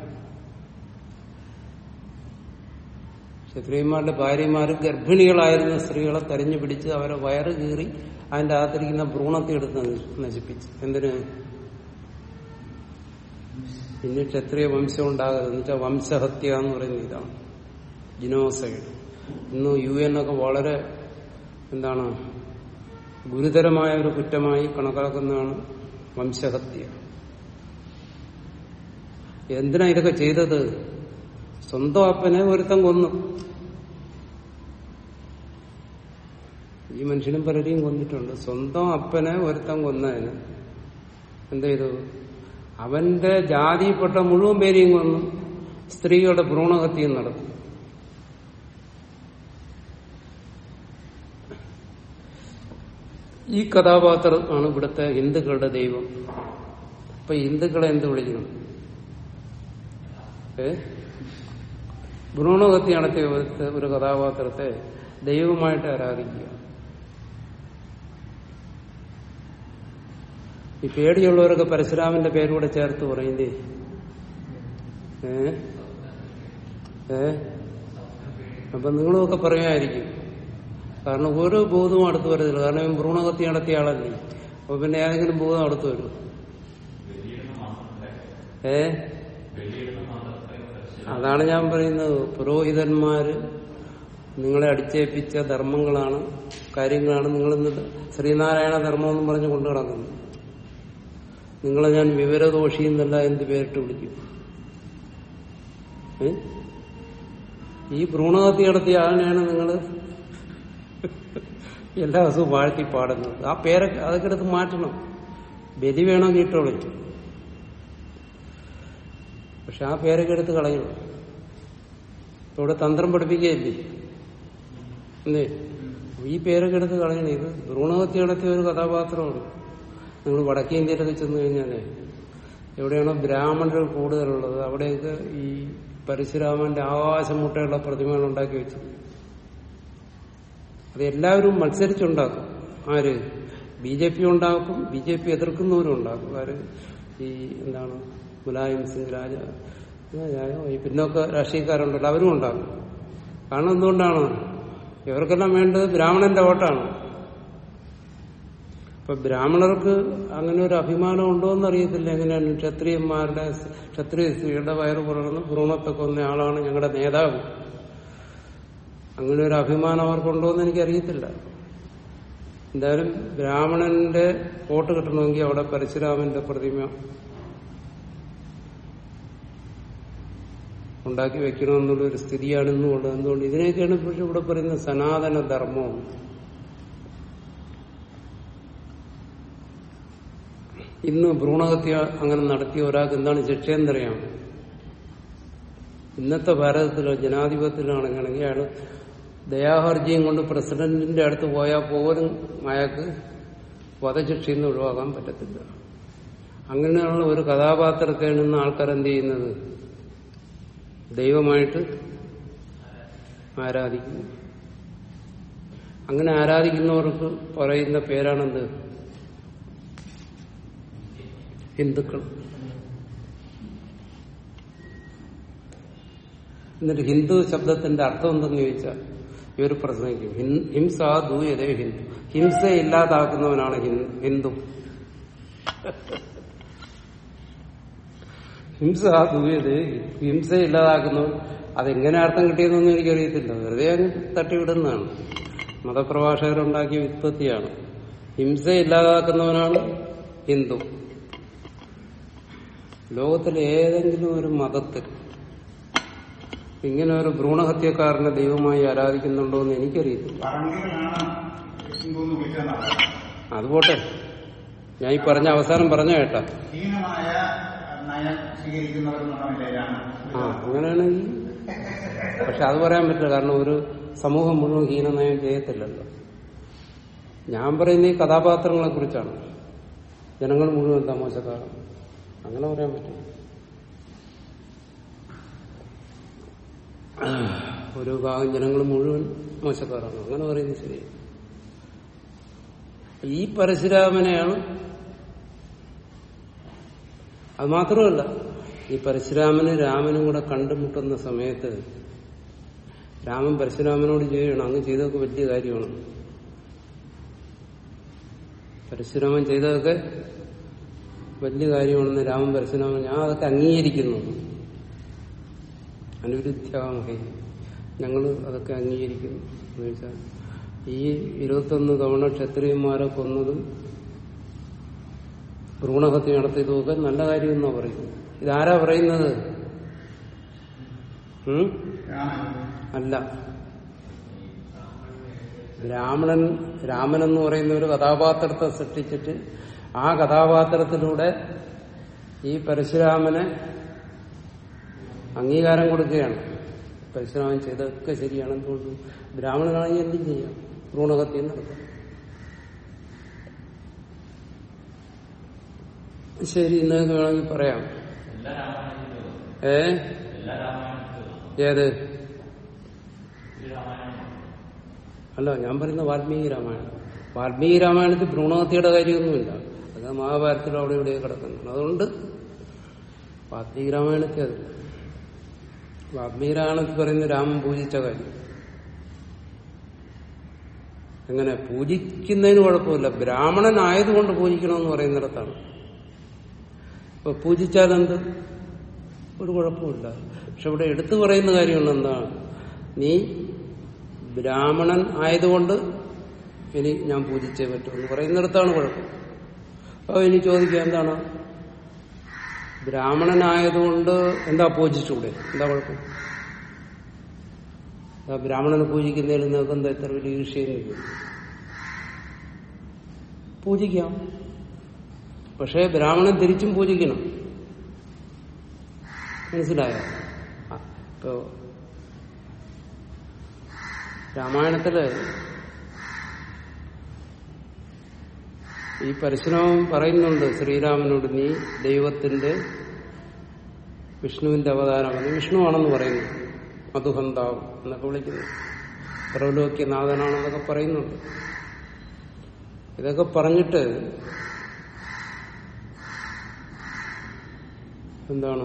ക്ഷത്രിയന്മാരുടെ ഭാര്യമാര് ഗർഭിണികളായിരുന്ന സ്ത്രീകളെ തെരഞ്ഞു പിടിച്ച് അവരെ വയറ് കീറി അതിന്റെ അകത്തിരിക്കുന്ന ഭ്രൂണത്തെ എടുത്ത് നശിപ്പിച്ചു എന്തിന് ഇനി ക്ഷത്രിയ വംശം ഉണ്ടാകരുത് എന്നുവെച്ചാൽ വംശഹത്യ എന്ന് പറയുന്ന ഇതാണ് ജിനോസൈഡ് ഇന്ന് യു എൻ ഒക്കെ വളരെ എന്താണ് ഗുരുതരമായ ഒരു കുറ്റമായി കണക്കാക്കുന്നതാണ് വംശഹത്യ എന്തിനാ ഇതൊക്കെ ചെയ്തത് സ്വന്തം അപ്പനെ ഒരുത്തം കൊന്നു ഈ മനുഷ്യനും പലരെയും കൊന്നിട്ടുണ്ട് സ്വന്തം അപ്പനെ ഒരുത്തം കൊന്നതിന് എന്ത് ചെയ്തു അവന്റെ ജാതിയിൽപ്പെട്ട മുഴുവൻ പേരെയും കൊന്നു സ്ത്രീകളുടെ ഭ്രൂണഹത്യം നടത്തി ഈ കഥാപാത്രമാണ് ഇവിടുത്തെ ഹിന്ദുക്കളുടെ ദൈവം അപ്പൊ ഹിന്ദുക്കളെ എന്ത് വിളിക്കണം ഏ ഭ്രൂണഹത്യ നടത്തിയ ഒരു- ഒരു കഥാപാത്രത്തെ ദൈവമായിട്ട് ആരാധിക്കുക ഈ പേടിയുള്ളവരൊക്കെ പരശുരാമന്റെ പേരൂടെ ചേർത്ത് പറയുന്നേ ഏ ഏ അപ്പൊ നിങ്ങളുമൊക്കെ പറയുമായിരിക്കും കാരണം ഓരോ ബോധവും അടുത്ത് വരുന്നില്ല കാരണം ഇവൻ ഭ്രൂണഹത്യ നടത്തിയ ആളല്ലേ അപ്പൊ പിന്നെ ഏതെങ്കിലും ബോധം അടുത്ത് വരും ഏ അതാണ് ഞാൻ പറയുന്നത് പുരോഹിതന്മാര് നിങ്ങളെ അടിച്ചേൽപ്പിച്ച ധർമ്മങ്ങളാണ് കാര്യങ്ങളാണ് നിങ്ങളിന്ന് ശ്രീനാരായണ ധർമ്മം എന്നും പറഞ്ഞ് കൊണ്ടു നടക്കുന്നത് നിങ്ങളെ ഞാൻ വിവരദോഷി എന്നല്ല എന്ത് പേരിട്ട് വിളിക്കും ഏ? ഈ ഭ്രൂണഹത്യ നടത്തിയ ആളിനെയാണ് നിങ്ങൾ എല്ലാ ദിവസവും വാഴ്ത്തി പാടുന്നത് ആ പേരൊക്കെ അതൊക്കെ എടുത്ത് മാറ്റണം ബലി വേണമെങ്കിൽ ഇട്ടോളൂ പക്ഷെ ആ പേരൊക്കെ എടുത്ത് കളയണം ഇപ്പൊ ഇവിടെ തന്ത്രം പഠിപ്പിക്കുകയല്ലേ എന്തേ ഈ പേരൊക്കെ എടുത്ത് കളയണം ഇത് ഭ്രൂണഹത്യ നടത്തിയ ഒരു കഥാപാത്രമാണ് നിങ്ങൾ വടക്കേ ഇന്ത്യയിലൊക്കെ ചെന്ന് കഴിഞ്ഞാലേ എവിടെയാണോ ബ്രാഹ്മണർ കൂടുതലുള്ളത് അവിടെയൊക്കെ ഈ പരശുരാമന്റെ ആകാശം മുട്ടയുള്ള പ്രതിമകൾ ഉണ്ടാക്കി വെച്ചു അത് എല്ലാവരും മത്സരിച്ചുണ്ടാക്കും ആര് ബി ജെ പി ഉണ്ടാക്കും ബി ജെ പി എതിർക്കുന്നവരും ഉണ്ടാക്കും ആര് ഈ എന്താണ് മുലായം സിംഗ് രാജ രാജ- ഈ പിന്നോക്ക രാഷ്ട്രീയക്കാരുണ്ടല്ലോ അവരും ഉണ്ടാക്കും കാരണം എന്തുകൊണ്ടാണ് ഇവർക്കെല്ലാം വേണ്ടത് ബ്രാഹ്മണന്റെ വോട്ടാണ് ഇപ്പൊ ബ്രാഹ്മണർക്ക് അങ്ങനെ ഒരു അഭിമാനം ഉണ്ടോ എന്ന് അറിയത്തില്ല എങ്ങനെയാണ് ക്ഷത്രിയന്മാരുടെ ക്ഷത്രിയ സ്ത്രീയുടെ വയറ് പുറർന്ന് ഭ്രൂണത്തെ കൊന്ന ആളാണ് ഞങ്ങളുടെ നേതാവ് അങ്ങനെ ഒരു അഭിമാനം അവർക്കുണ്ടോ എന്ന് എനിക്കറിയത്തില്ല എന്തായാലും ബ്രാഹ്മണന്റെ വോട്ട് കിട്ടണമെങ്കിൽ അവിടെ പരശുരാമന്റെ പ്രതിമ ഉണ്ടാക്കി വെക്കണമെന്നുള്ള ഒരു സ്ഥിതിയാണ് ഇന്നുള്ളത് എന്തുകൊണ്ട് ഇതിനെയൊക്കെയാണ് ഇപ്പോൾ ഇവിടെ പറയുന്നത് സനാതന ധർമ്മം ഇന്ന് ഭ്രൂണഹത്യ അങ്ങനെ നടത്തിയ ഒരാൾക്ക് എന്താണ് ശിക്ഷയെന്നറിയാം ഇന്നത്തെ ഭാരതത്തിലോ ജനാധിപത്യത്തിലാണെങ്കിൽ അയാൾ ദയാഹർജിയും കൊണ്ട് പ്രസിഡന്റിന്റെ അടുത്ത് പോയാൽ പോലും അയാൾക്ക് വധശിക്ഷയിൽ നിന്ന് ഒഴിവാക്കാൻ പറ്റത്തില്ല അങ്ങനെയുള്ള ഒരു കഥാപാത്രത്തെ നിന്ന് ആൾക്കാർ എന്ത് ചെയ്യുന്നത് ദൈവമായിട്ട് ആരാധിക്കുന്നു അങ്ങനെ ആരാധിക്കുന്നവർക്ക് പറയുന്ന പേരാണെന്ത് ഹിന്ദുക്കൾ എന്നിട്ട് ഹിന്ദു ശബ്ദത്തിന്റെ അർത്ഥം എന്തെന്ന് ചോദിച്ചാൽ ഇവർ പ്രസംഗിക്കും ഹിൻ- ഹിംസ ദൂയതേ ഹിന്ദു ഹിംസ ഇല്ലാതാക്കുന്നവനാണ് ഹിൻ- ഹിന്ദു ഹിംസ ദൂയതേ ഹിംസ ഇല്ലാതാക്കുന്നവൻ അതെങ്ങനെ അർത്ഥം കിട്ടിയതെന്നൊന്നും എനിക്കറിയത്തില്ല വെറുതെ അങ്ങ് തട്ടിവിടുന്നതാണ് മതപ്രഭാഷകരുണ്ടാക്കിയ വിത്പത്തിയാണ് ഹിംസ ഇല്ലാതാക്കുന്നവനാണ് ഹിന്ദു ലോകത്തിലെ ഏതെങ്കിലും ഒരു മതത്തിൽ ഇങ്ങനെ ഒരു ഭ്രൂണഹത്യക്കാരനെ ദൈവമായി ആരാധിക്കുന്നുണ്ടോ എന്ന് എനിക്കറിയത്തില്ല പറങ്കികളാണ് ഹിന്ദു എന്ന് വിളിച്ചതെന്നാണ് അതുപോട്ടെ ഞാൻ ഈ പറഞ്ഞ അവസാനം പറഞ്ഞ കേട്ടാ ഹീനമായ നയം സ്വീകരിക്കുന്നവരെന്നുള്ള നിലയിലാണ് ആ അങ്ങനെയാണെങ്കിൽ പക്ഷെ അത് പറയാൻ പറ്റില്ല കാരണം ഒരു സമൂഹം മുഴുവൻ ഹീനനയം ചെയ്യത്തില്ലല്ലോ ഞാൻ പറയുന്ന ഈ കഥാപാത്രങ്ങളെ കുറിച്ചാണ് ജനങ്ങൾ മുഴുവൻ തമാശക്കാരാണ് അങ്ങനെ പറയാൻ പറ്റും ഒരു ഭാഗം ജനങ്ങൾ മുഴുവൻ മോശക്കാരാണ് അങ്ങനെ പറയുന്നത് ശരി ഈ പരശുരാമനെയാണ് അത് മാത്രമല്ല ഈ പരശുരാമനും രാമനും കൂടെ കണ്ടുമുട്ടുന്ന സമയത്ത് രാമൻ പരശുരാമനോട് ചെയ്യണം അങ്ങ് ചെയ്തതൊക്കെ വലിയ കാര്യമാണ് പരശുരാമൻ ചെയ്തതൊക്കെ വലിയ കാര്യമാണെന്ന് രാമൻ പരശുരാമൻ ഞാൻ അതൊക്കെ അംഗീകരിക്കുന്നു അനുരുദ്ധ്യാമഹേ ഞങ്ങൾ അതൊക്കെ അംഗീകരിക്കുന്നു എന്ന് വെച്ചാൽ ഈ ഇരുപത്തൊന്ന് തവണ ക്ഷത്രിയന്മാരെ കൊന്നതും ഭ്രൂണഹത്യ നടത്തിയതുമൊക്കെ നല്ല കാര്യമെന്നാ പറയുന്നത് ഇതാരാ പറയുന്നത് ഉം? അല്ല ബ്രാഹ്മണൻ രാമൻ എന്ന് പറയുന്ന ഒരു കഥാപാത്രത്തെ സൃഷ്ടിച്ചിട്ട് ആ കഥാപാത്രത്തിലൂടെ ഈ പരശുരാമനെ അംഗീകാരം കൊടുക്കുകയാണ് പരശുരാമൻ ചെയ്തൊക്കെ ശരിയാണ് എന്തുകൊണ്ട് ബ്രാഹ്മണനാണെങ്കിൽ എന്തും ചെയ്യാം ഭ്രൂണഹത്യം നടത്താം ശരി എന്നൊക്കെ വേണമെങ്കിൽ പറയാം ഏ ഏത് അല്ല ഞാൻ പറയുന്ന വാൽമീകി രാമായണം വാൽമീകി രാമായണത്തിൽ ഭ്രൂണഹത്യയുടെ കാര്യമൊന്നുമില്ല അത് മഹാഭാരതത്തിൽ അവിടെ ഇവിടെ കിടക്കുന്നു അതുകൊണ്ട് വാൽമീകി രാമായണത്തിൽ അത് വാൽമീകി രാമായണത്തിൽ പറയുന്ന രാമൻ പൂജിച്ച കാര്യം എങ്ങനെ പൂജിക്കുന്നതിന് കുഴപ്പമില്ല ബ്രാഹ്മണനായതുകൊണ്ട് പൂജിക്കണമെന്ന് പറയുന്നിടത്താണ് ഇപ്പൊ പൂജിച്ചാൽ എന്ത് ഒരു കുഴപ്പമില്ല പക്ഷെ ഇവിടെ എടുത്തു പറയുന്ന കാര്യങ്ങൾ എന്താണ് നീ ബ്രാഹ്മണൻ ആയതുകൊണ്ട് ഇനി ഞാൻ പൂജിച്ചേ പറ്റൂ എന്ന് പറയുന്നിടത്താണ് കുഴപ്പം അപ്പൊ ഇനി ചോദിക്കുക എന്താണ് ബ്രാഹ്മണനായതുകൊണ്ട് എന്താ പൂജിച്ചൂടെ എന്താ കുഴപ്പം ആ ബ്രാഹ്മണനെ പൂജിക്കുന്നതിൽ നിങ്ങൾക്ക് എന്താ ഇത്ര വലിയ വിഷയം പൂജിക്കാം പക്ഷേ ബ്രാഹ്മണൻ തിരിച്ചും പൂജിക്കണം മനസ്സിലായോ ആ, ഇപ്പോ രാമായണത്തില് ഈ പരശുരാമൻ പറയുന്നുണ്ട് ശ്രീരാമനോട് നീ ദൈവത്തിന്റെ വിഷ്ണുവിന്റെ അവതാരമാണ് വിഷ്ണുവാണെന്ന് പറയുന്നു മധുഹന്താവ് എന്നൊക്കെ വിളിക്കുന്നു സർവലോക്യനാഥനാണെന്നൊക്കെ പറയുന്നുണ്ട് ഇതൊക്കെ പറഞ്ഞിട്ട് എന്താണ്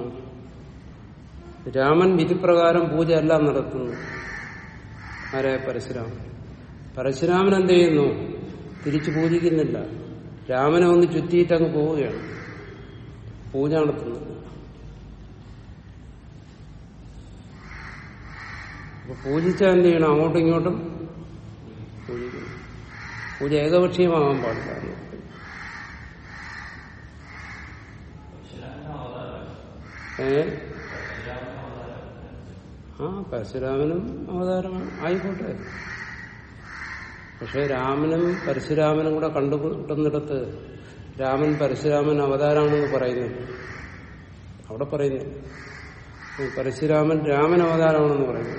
രാമൻ വിധിപ്രകാരം പൂജ എല്ലാം നടത്തുന്നു ആരെ പരശുരാമൻ പരശുരാമൻ എന്ത് ചെയ്യുന്നു തിരിച്ചു പൂജിക്കുന്നില്ല രാമനെ ഒന്ന് ചുറ്റിയിട്ട് അങ്ങ് പോവുകയാണ് പൂജ നടത്തുന്നു അപ്പൊ പൂജിച്ചാൽ എന്ത് ചെയ്യണം അങ്ങോട്ടും ഇങ്ങോട്ടും പൂജിക്കണം പൂജ ഏകപക്ഷീയമാകാൻ പാടില്ല എന്ന് പറയും. ഏ ആ പരശുരാമനും അവതാരമാണ് ആയിക്കോട്ടെ പക്ഷെ രാമനും പരശുരാമനും കൂടെ കണ്ടുമുട്ടുന്നിടത്ത് രാമൻ പരശുരാമൻ അവതാരമാണെന്ന് പറയുന്നു അവിടെ പറയുന്നു ഈ പരശുരാമൻ രാമൻ അവതാരമാണെന്ന് പറയുന്നു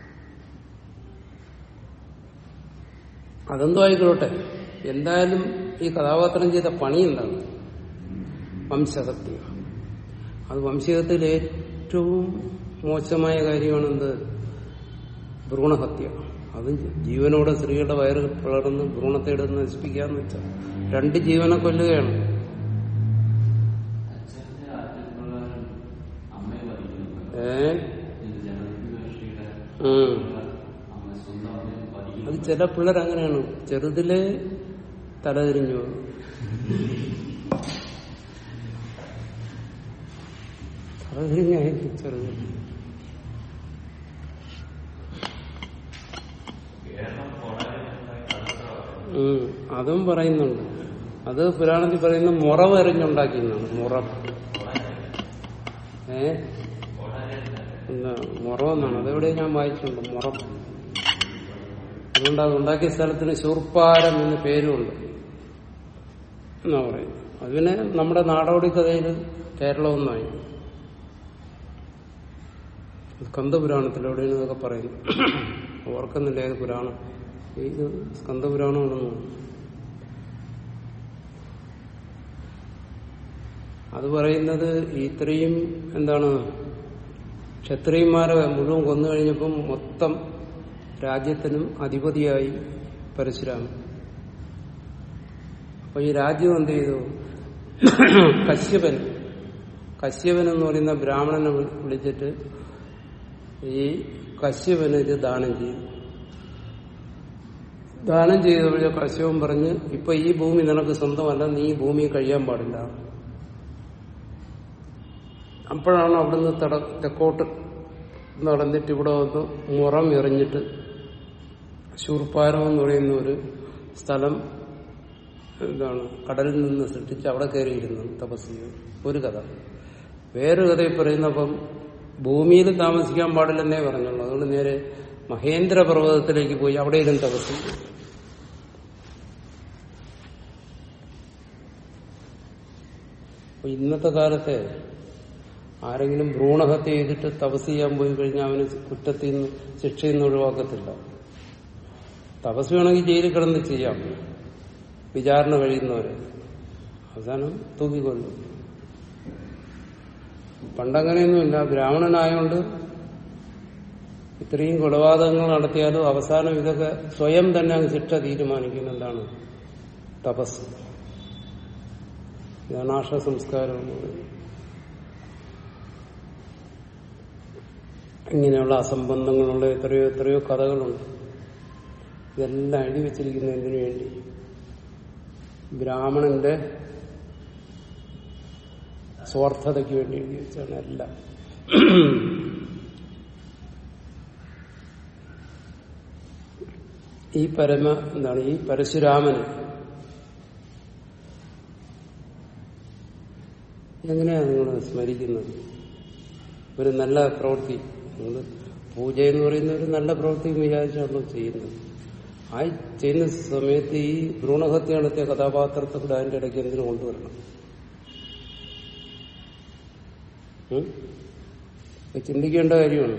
അതെന്തോ ആയിക്കോട്ടെ എന്തായാലും ഈ കഥാപാത്രം ചെയ്ത പണി എന്താണ് വംശഹത്യ അത് വംശീയത്തിൽ ഏറ്റവും മോശമായ കാര്യമാണെന്ത് ഭ്രൂണഹത്യ അത് ജീവനോടെ സ്ത്രീയുടെ വയറ് പിളർന്ന് ഭ്രൂണത്തെ എടുത്ത് നശിപ്പിക്കാന്ന് വെച്ചാൽ രണ്ട് ജീവനെ കൊല്ലുകയാണ് ഏ ഉം. അത് ചില പിള്ളേർ അങ്ങനെയാണ് ചെറുതിലെ തലതിരിഞ്ഞു പോകും. തലതിരിഞ്ഞായിരിക്കും ചെറുതിൽ ഉം. അതും പറയുന്നുണ്ട് അത് പുരാണത്തിൽ പറയുന്ന മുറവ് എറിഞ്ഞുണ്ടാക്കിയെന്നാണ് മുറം ഏ എന്താ മുറവെന്നാണ് അതെവിടെ ഞാൻ വായിച്ചിട്ടുണ്ട് മുറം അതുകൊണ്ട് അത് ഉണ്ടാക്കിയ സ്ഥലത്തിന് ശൂർപ്പാരം എന്ന് പേരുമുണ്ട് എന്നാ പറയുന്നത് അതിന് നമ്മുടെ നാടോടി കഥയിൽ കേരളമൊന്നായി സ്കന്ദപുരാണത്തിലെവിടെയാണ് ഇതൊക്കെ പറയുന്നു ഓർക്കുന്നില്ല ഏത് പുരാണം ഇത് സ്കന്ദപുരാണമാണെന്ന് തോന്നുന്നു അത് പറയുന്നത് ഇത്രയും എന്താണ് ക്ഷത്രിയന്മാരെ മുഴുവൻ കൊന്നു കഴിഞ്ഞപ്പം മൊത്തം രാജ്യത്തിനും അധിപതിയായി പരശുരാമൻ അപ്പൊ ഈ രാജ്യം എന്ത് ചെയ്തു കശ്യപൻ കശ്യപൻ എന്ന് പറയുന്ന ബ്രാഹ്മണനെ വി- വിളിച്ചിട്ട് ഈ കശ്യപന് ഇത് ദാനം ചെയ്തു ദാനം ചെയ്തപ്പോഴേ കശ്യപൻ പറഞ്ഞ് ഇപ്പൊ ഈ ഭൂമി നിനക്ക് സ്വന്തമല്ല നീ ഈ ഭൂമി കഴിയാൻ പാടില്ല അപ്പോഴാണ് അവിടുന്ന് തട തെക്കോട്ട് നടന്നിട്ട് ഇവിടെ വന്ന് മുറം എറിഞ്ഞിട്ട് ശൂർപ്പാരം എന്ന് പറയുന്ന ഒരു സ്ഥലം എന്താണ് കടലിൽ നിന്ന് സൃഷ്ടിച്ച് അവിടെ കയറിയിരുന്നു തപസ് ചെയ്തു ഒരു കഥ വേറൊരു കഥയിൽ പറയുന്നപ്പം ഭൂമിയിൽ താമസിക്കാൻ പാടില്ലെന്നേ പറഞ്ഞുള്ളൂ അതുകൊണ്ട് നേരെ മഹേന്ദ്ര പർവ്വതത്തിലേക്ക് പോയി അവിടെ ഇരുന്ന് തപസ് ചെയ്തു അപ്പൊ ഇന്നത്തെ കാലത്തെ ആരെങ്കിലും ഭ്രൂണഹത്യ ചെയ്തിട്ട് തപസ് ചെയ്യാൻ പോയി കഴിഞ്ഞാൽ അവന് കുറ്റത്തിൽ നിന്ന് ശിക്ഷയിൽ നിന്ന് ഒഴിവാക്കത്തില്ല തപസ് വേണമെങ്കിൽ ജയിലിൽ കിടന്ന് ചെയ്യാം വിചാരണ കഴിയുന്നവരെ അവസാനം തൂക്കിക്കൊല്ലും പണ്ടങ്ങനെയൊന്നുമില്ല ബ്രാഹ്മണനായോണ്ട് ഇത്രയും കൊലപാതകങ്ങൾ നടത്തിയാലും അവസാനം ഇതൊക്കെ സ്വയം തന്നെ അങ്ങ് ശിക്ഷ തീരുമാനിക്കുന്ന എന്താണ് തപസ് ഇതാണ് ആർഷ സംസ്കാരം എന്ന് പറയുന്നത് ഇങ്ങനെയുള്ള അസംബന്ധങ്ങളുള്ള എത്രയോ എത്രയോ കഥകളുണ്ട് ഇതെല്ലാം എഴുതി വെച്ചിരിക്കുന്നതിന് വേണ്ടി ബ്രാഹ്മണന്റെ സ്വാർത്ഥതയ്ക്ക് വേണ്ടി എഴുതി വെച്ചാണ് എല്ലാം ഈ പരമ എന്താണ് ഈ പരശുരാമന് എങ്ങനെയാണ് നിങ്ങൾ സ്മരിക്കുന്നത് ഒരു നല്ല പ്രവൃത്തി നിങ്ങൾ പൂജ എന്ന് പറയുന്ന ഒരു നല്ല പ്രവൃത്തി വിചാരിച്ചാണല്ലോ ചെയ്യുന്നത് ആ ചെയ്യുന്ന സമയത്ത് ഈ ഭ്രൂണഹത്യ നടത്തിയ കഥാപാത്രത്തെ കൂടെ അതിന്റെ ഇടയ്ക്ക് എന്തിനു കൊണ്ടുവരണം ഉം? ഇത് ചിന്തിക്കേണ്ട കാര്യമാണ്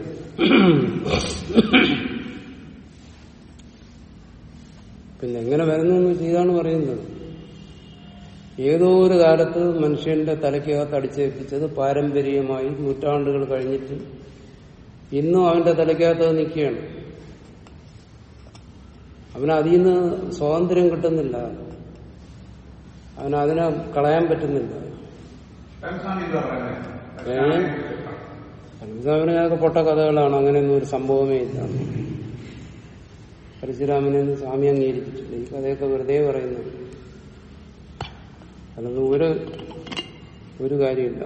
പിന്നെ എങ്ങനെ വരുന്നു എന്ന് വെച്ചാൽ ഇതാണ് പറയുന്നത് ഏതോ ഒരു കാലത്ത് മനുഷ്യന്റെ തലയ്ക്കകത്ത് അടിച്ചേൽപ്പിച്ചത് പാരമ്പര്യമായി നൂറ്റാണ്ടുകൾ കഴിഞ്ഞിട്ട് ഇന്നും അവന്റെ തലയ്ക്കകത്ത് അത് നിൽക്കുകയാണ് അവന് അതിൽ നിന്ന് സ്വാതന്ത്ര്യം കിട്ടുന്നില്ല അവന് അതിനെ കളയാൻ പറ്റുന്നില്ല സ്വാമി എന്താ പറയുന്നത് ഏ? പരശുരാമന് അതൊക്കെ പൊട്ട കഥകളാണ് അങ്ങനെയൊന്നും ഒരു സംഭവമേ ഇല്ല പരശുരാമനെ ഒന്നും സ്വാമി അംഗീകരിച്ചിട്ടില്ല ഈ കഥയൊക്കെ വെറുതെ പറയുന്നത് അതൊന്നും ഒരു ഒരു കാര്യമില്ല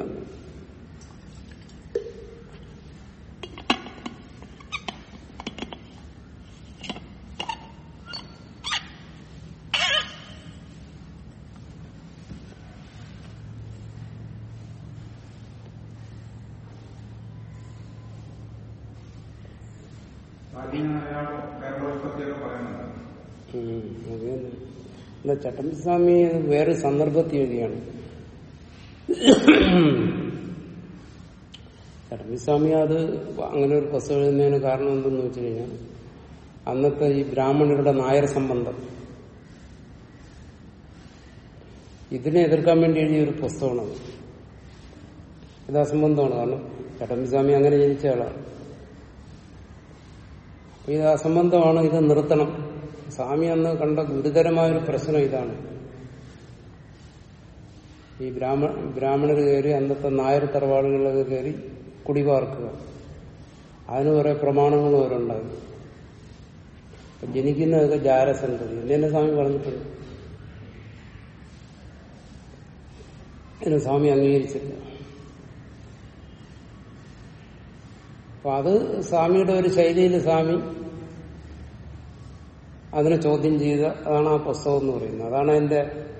സ്വാധീനമായ കേരളോത്പത്തിയൊക്കെ പറയുന്നുണ്ട് ഉം, അത് തന്നെ. അല്ല ചട്ടമ്പിസ്വാമി വേറെ സന്ദർഭത്തിൽ എഴുതിയാണ് ചട്ടമ്പിസ്വാമി അത് അങ്ങനെ ഒരു പുസ്തകം എഴുതുന്നതിന് കാരണം എന്തെന്ന് വെച്ച് കഴിഞ്ഞാൽ അന്നത്തെ ഈ ബ്രാഹ്മണരുടെ നായർ സംബന്ധം ഇതിനെ എതിർക്കാൻ വേണ്ടി എഴുതിയ ഒരു പുസ്തകമാണത് ഇത് അസംബന്ധമാണ് കാരണം ചട്ടമ്പിസ്വാമി അങ്ങനെ ജനിച്ച ആളാണ് അപ്പൊ ഇത് അസംബന്ധമാണ് ഇത് നിർത്തണം സ്വാമി അന്ന് കണ്ട ഗുരുതരമായ ഒരു പ്രശ്നം ഇതാണ് ഈ ബ്രാഹ്മ ബ്രാഹ്മണർ കയറി അന്നത്തെ നായർ തറവാടുകളിലൊക്കെ കയറി കുടിപാർക്കുക അതിന് കുറെ പ്രമാണങ്ങളും അവരുണ്ടായി അപ്പൊ ജനിക്കുന്നതൊക്കെ ജാരസന്ധതി എന്നെ സ്വാമി പറഞ്ഞിട്ടുണ്ട് ഇതിന് സ്വാമി അംഗീകരിച്ചില്ല അപ്പൊ അത് സ്വാമിയുടെ ഒരു ശൈലിയിൽ സ്വാമി അതിനെ ചോദ്യം ചെയ്ത അതാണ് ആ പുസ്തകം എന്ന് പറയുന്നത് അതാണ് അതിന്റെ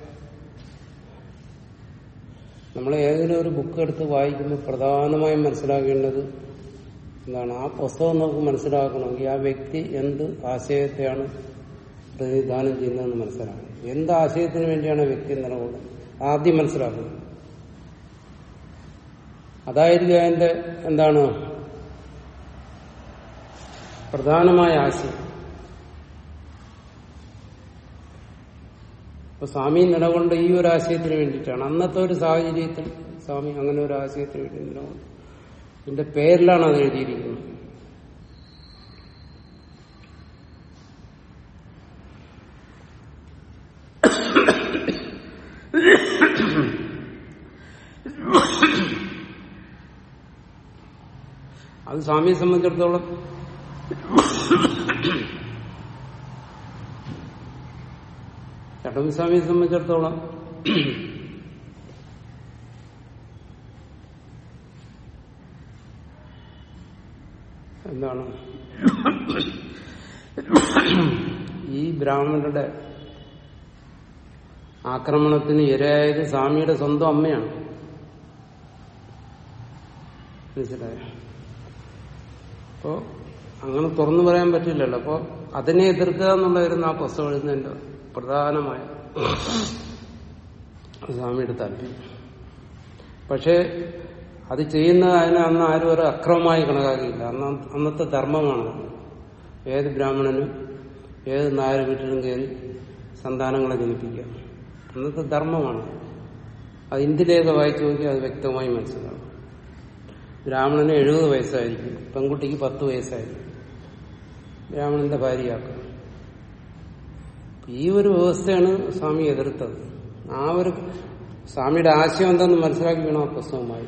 നമ്മൾ ഏതെങ്കിലും ഒരു ബുക്ക് എടുത്ത് വായിക്കുമ്പോൾ പ്രധാനമായും മനസ്സിലാക്കേണ്ടത് എന്താണ് ആ പുസ്തകം നമുക്ക് മനസ്സിലാക്കണമെങ്കിൽ ആ വ്യക്തി എന്ത് ആശയത്തെയാണ് പ്രതിനിധാനം ചെയ്യുന്നതെന്ന് മനസ്സിലാക്കണം എന്ത് ആശയത്തിന് വേണ്ടിയാണ് ആ വ്യക്തി നിലകൊള്ളുന്നത് ആദ്യം മനസ്സിലാക്കണം അതായിരിക്കും അതിന്റെ എന്താണ് പ്രധാനമായ ആശയം അപ്പൊ സ്വാമി നിലകൊണ്ട് ഈ ഒരു ആശയത്തിന് വേണ്ടിയിട്ടാണ് അന്നത്തെ ഒരു സാഹചര്യത്തിൽ സ്വാമി അങ്ങനെ ഒരു ആശയത്തിന് വേണ്ടി നിലകൊണ്ട് ഇതിന്റെ പേരിലാണ് അത് എഴുതിയിരിക്കുന്നത് അത് സ്വാമിയെ സംബന്ധിച്ചിടത്തോളം ചട്ടമ്പിസ്വാമിയെ സംബന്ധിച്ചിടത്തോളം എന്താണ് ഈ ബ്രാഹ്മണരുടെ ആക്രമണത്തിന് ഇരയായത് സ്വാമിയുടെ സ്വന്തം അമ്മയാണ് മനസ്സിലായോ അപ്പോ അങ്ങനെ തുറന്നു പറയാൻ പറ്റില്ലല്ലോ അപ്പോ അതിനെ എതിർക്കുക എന്നുള്ളതായിരുന്നു ആ പുസ്തകം എഴുതുന്നതിന്റെ പ്രധാനമായ സ്വാമിയുടെ താല്പര്യം പക്ഷേ അത് ചെയ്യുന്നത് അതിനെ അന്ന് ആരും ഒരു അക്രമമായി കണക്കാക്കിയില്ല അന്ന് അന്നത്തെ ധർമ്മമാണ് ഏത് ബ്രാഹ്മണനും ഏത് നായർ വീട്ടിലും കയറി സന്താനങ്ങളെ ജനിപ്പിക്കുക അന്നത്തെ ധർമ്മമാണ് അത് ഇന്ത്യയിലേക്ക് വായിച്ചു നോക്കി അത് വ്യക്തമായി മനസ്സിലാവും ബ്രാഹ്മണന് എഴുപത് വയസ്സായിരിക്കും പെൺകുട്ടിക്ക് പത്ത് വയസ്സായിരിക്കും ബ്രാഹ്മണന്റെ ഭാര്യയാക്കുക ഈ ഒരു വ്യവസ്ഥയാണ് സ്വാമി എതിർത്തത് ആ ഒരു സ്വാമിയുടെ ആശയം എന്തെന്ന് മനസ്സിലാക്കി വേണം ആ പുസ്തകമായി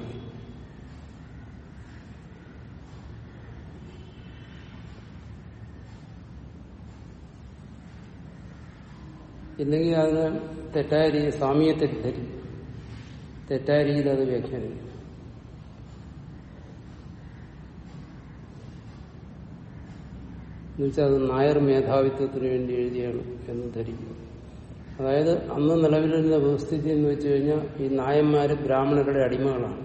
ഇല്ലെങ്കിൽ അതിന് തെറ്റായ രീതി സ്വാമിയെ തെറ്റിദ്ധരിക്കും തെറ്റായ രീതിയിൽ അത് വ്യാഖ്യാനിക്കും എന്നുവെച്ചാൽ അത് നായർ മേധാവിത്വത്തിന് വേണ്ടി എഴുതിയാണ് എന്ന് ധരിക്കും അതായത് അന്ന് നിലവിലിരുന്ന വ്യവസ്ഥിതി എന്ന് വെച്ച് കഴിഞ്ഞാൽ ഈ നായന്മാര് ബ്രാഹ്മണരുടെ അടിമകളാണ്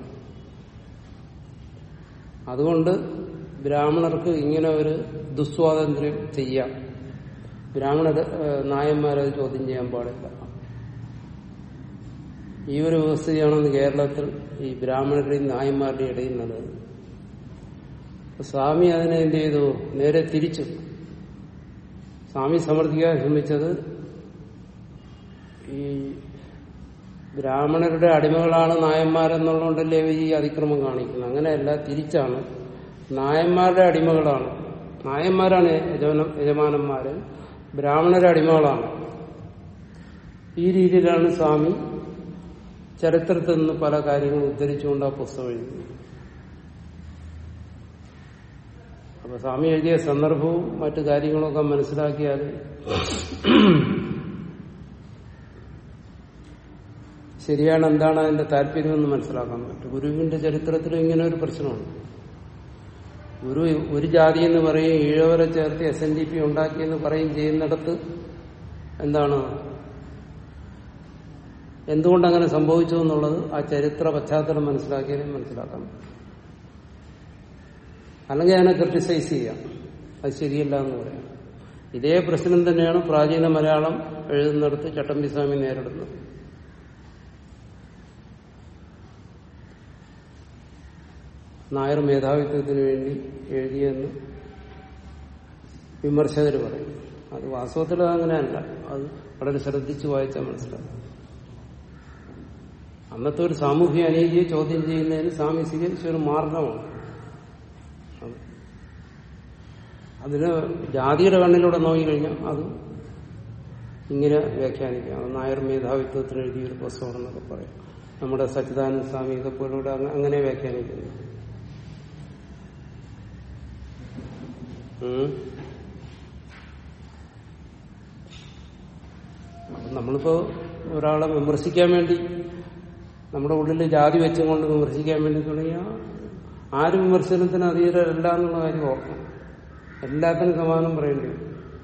അതുകൊണ്ട് ബ്രാഹ്മണർക്ക് ഇങ്ങനെ ഒരു ദുസ്വാതന്ത്ര്യം ചെയ്യാം ബ്രാഹ്മണ നായന്മാരത് ചോദ്യം ചെയ്യാൻ പാടില്ല ഈ ഒരു വ്യവസ്ഥയാണെന്ന് കേരളത്തിൽ ഈ ബ്രാഹ്മണരുടെയും നായന്മാരുടെയും ഇടയിൽ നടന്നത് സ്വാമി അതിനെ എന്ത് ചെയ്തു നേരെ തിരിച്ചു സ്വാമി സമർത്ഥിക്കാൻ ശ്രമിച്ചത് ഈ ബ്രാഹ്മണരുടെ അടിമകളാണ് നായന്മാരെന്നുള്ളതുകൊണ്ടല്ലേ ഇവർ ഈ അതിക്രമം കാണിക്കുന്നത് അങ്ങനെയല്ല തിരിച്ചാണ് നായന്മാരുടെ അടിമകളാണ് നായന്മാരാണ് യജമാന യജമാനന്മാര് ബ്രാഹ്മണരുടെ അടിമകളാണ് ഈ രീതിയിലാണ് സ്വാമി ചരിത്രത്തിൽ നിന്ന് പല കാര്യങ്ങളും ഉദ്ധരിച്ചുകൊണ്ട് ആ പുസ്തകം എഴുതി അപ്പൊ സ്വാമി എഴുതിയ സന്ദർഭവും മറ്റു കാര്യങ്ങളൊക്കെ മനസ്സിലാക്കിയാൽ ശരിയാണ് എന്താണ് അതിന്റെ താല്പര്യമെന്ന് മനസ്സിലാക്കാൻ പറ്റും ഗുരുവിന്റെ ചരിത്രത്തിൽ ഇങ്ങനെ ഒരു പ്രശ്നമുണ്ട് ഗുരു ഒരു ജാതി എന്ന് പറയും ഈഴവരെ ചേർത്ത് എസ് എൻ ഡി പി ഉണ്ടാക്കിയെന്ന് പറയും ചെയ്യുന്നിടത്ത് എന്താണ് എന്തുകൊണ്ട് അങ്ങനെ സംഭവിച്ചു എന്നുള്ളത് ആ ചരിത്ര പശ്ചാത്തലം മനസ്സിലാക്കിയാലേ മനസ്സിലാക്കാൻ പറ്റും അല്ലെങ്കിൽ അതിനെ ക്രിട്ടിസൈസ് ചെയ്യാം അത് ശരിയല്ല എന്ന് പറയാം ഇതേ പ്രശ്നം തന്നെയാണ് പ്രാചീന മലയാളം എഴുതുന്നിടത്ത് ചട്ടമ്പിസ്വാമി നേരിടുന്നത് നായർ മേധാവിത്വത്തിന് വേണ്ടി എഴുതിയെന്ന് വിമർശകർ പറയും അത് വാസ്തവത്തിൽ അങ്ങനെയല്ല അത് വളരെ ശ്രദ്ധിച്ചു വായിച്ചാൽ മനസ്സിലാക്കും അന്നത്തെ ഒരു സാമൂഹ്യ അനീതിയെ ചോദ്യം ചെയ്യുന്നതിന് സ്വാമി സ്വീകരിച്ച ഒരു മാർഗമാണ് അത്. അതിന് ജാതിയുടെ കണ്ണിലൂടെ നോക്കിക്കഴിഞ്ഞാൽ അത് ഇങ്ങനെ വ്യാഖ്യാനിക്കാം അത് നായർ മേധാവിത്വത്തിന് എഴുതിയൊരു പുസ്തകമാണെന്നൊക്കെ പറയും നമ്മുടെ സച്ചിദാനന്ദ സ്വാമി ഇതൊക്കെ അങ്ങനെ വ്യാഖ്യാനിക്കുന്നു ഉം. അപ്പൊ നമ്മളിപ്പോ ഒരാളെ വിമർശിക്കാൻ വേണ്ടി നമ്മുടെ ഉള്ളിൽ ജാതി വെച്ചുകൊണ്ട് വിമർശിക്കാൻ വേണ്ടി തുടങ്ങിയ ആരും വിമർശനത്തിന് അധീരരല്ല എന്നുള്ള കാര്യം ഓർക്കണം എല്ലാത്തിനും സമാനം പറയേണ്ടി വരും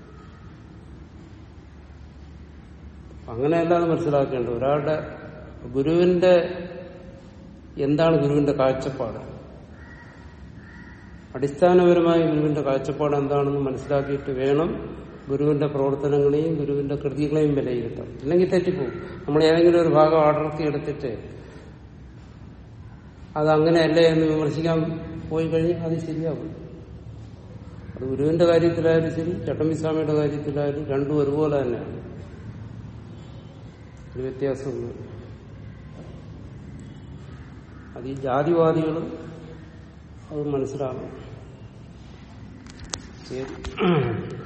അങ്ങനെയല്ല അത് മനസ്സിലാക്കേണ്ടത് ഒരാളുടെ ഗുരുവിന്റെ എന്താണ് ഗുരുവിന്റെ കാഴ്ചപ്പാട് അടിസ്ഥാനപരമായ ഗുരുവിന്റെ കാഴ്ചപ്പാട് എന്താണെന്ന് മനസ്സിലാക്കിയിട്ട് വേണം ഗുരുവിന്റെ പ്രവർത്തനങ്ങളെയും ഗുരുവിന്റെ കൃതികളെയും വിലയിരുത്താം അല്ലെങ്കിൽ തെറ്റിപ്പോകും നമ്മൾ ഏതെങ്കിലും ഒരു ഭാഗം അടർത്തി എടുത്തിട്ട് അത് അങ്ങനെയല്ലേ എന്ന് വിമർശിക്കാൻ പോയി കഴിഞ്ഞാൽ അത് ശരിയാവും അത് ഗുരുവിന്റെ കാര്യത്തിലായാലും ശരി ചട്ടമ്പിസ്വാമിയുടെ കാര്യത്തിലായാലും രണ്ടും ഒരുപോലെ തന്നെയാണ് ഒരു വ്യത്യാസമൊന്നും അത് ഈ ജാതിവാദികൾ അത് മനസ്സിലാകണം ശരി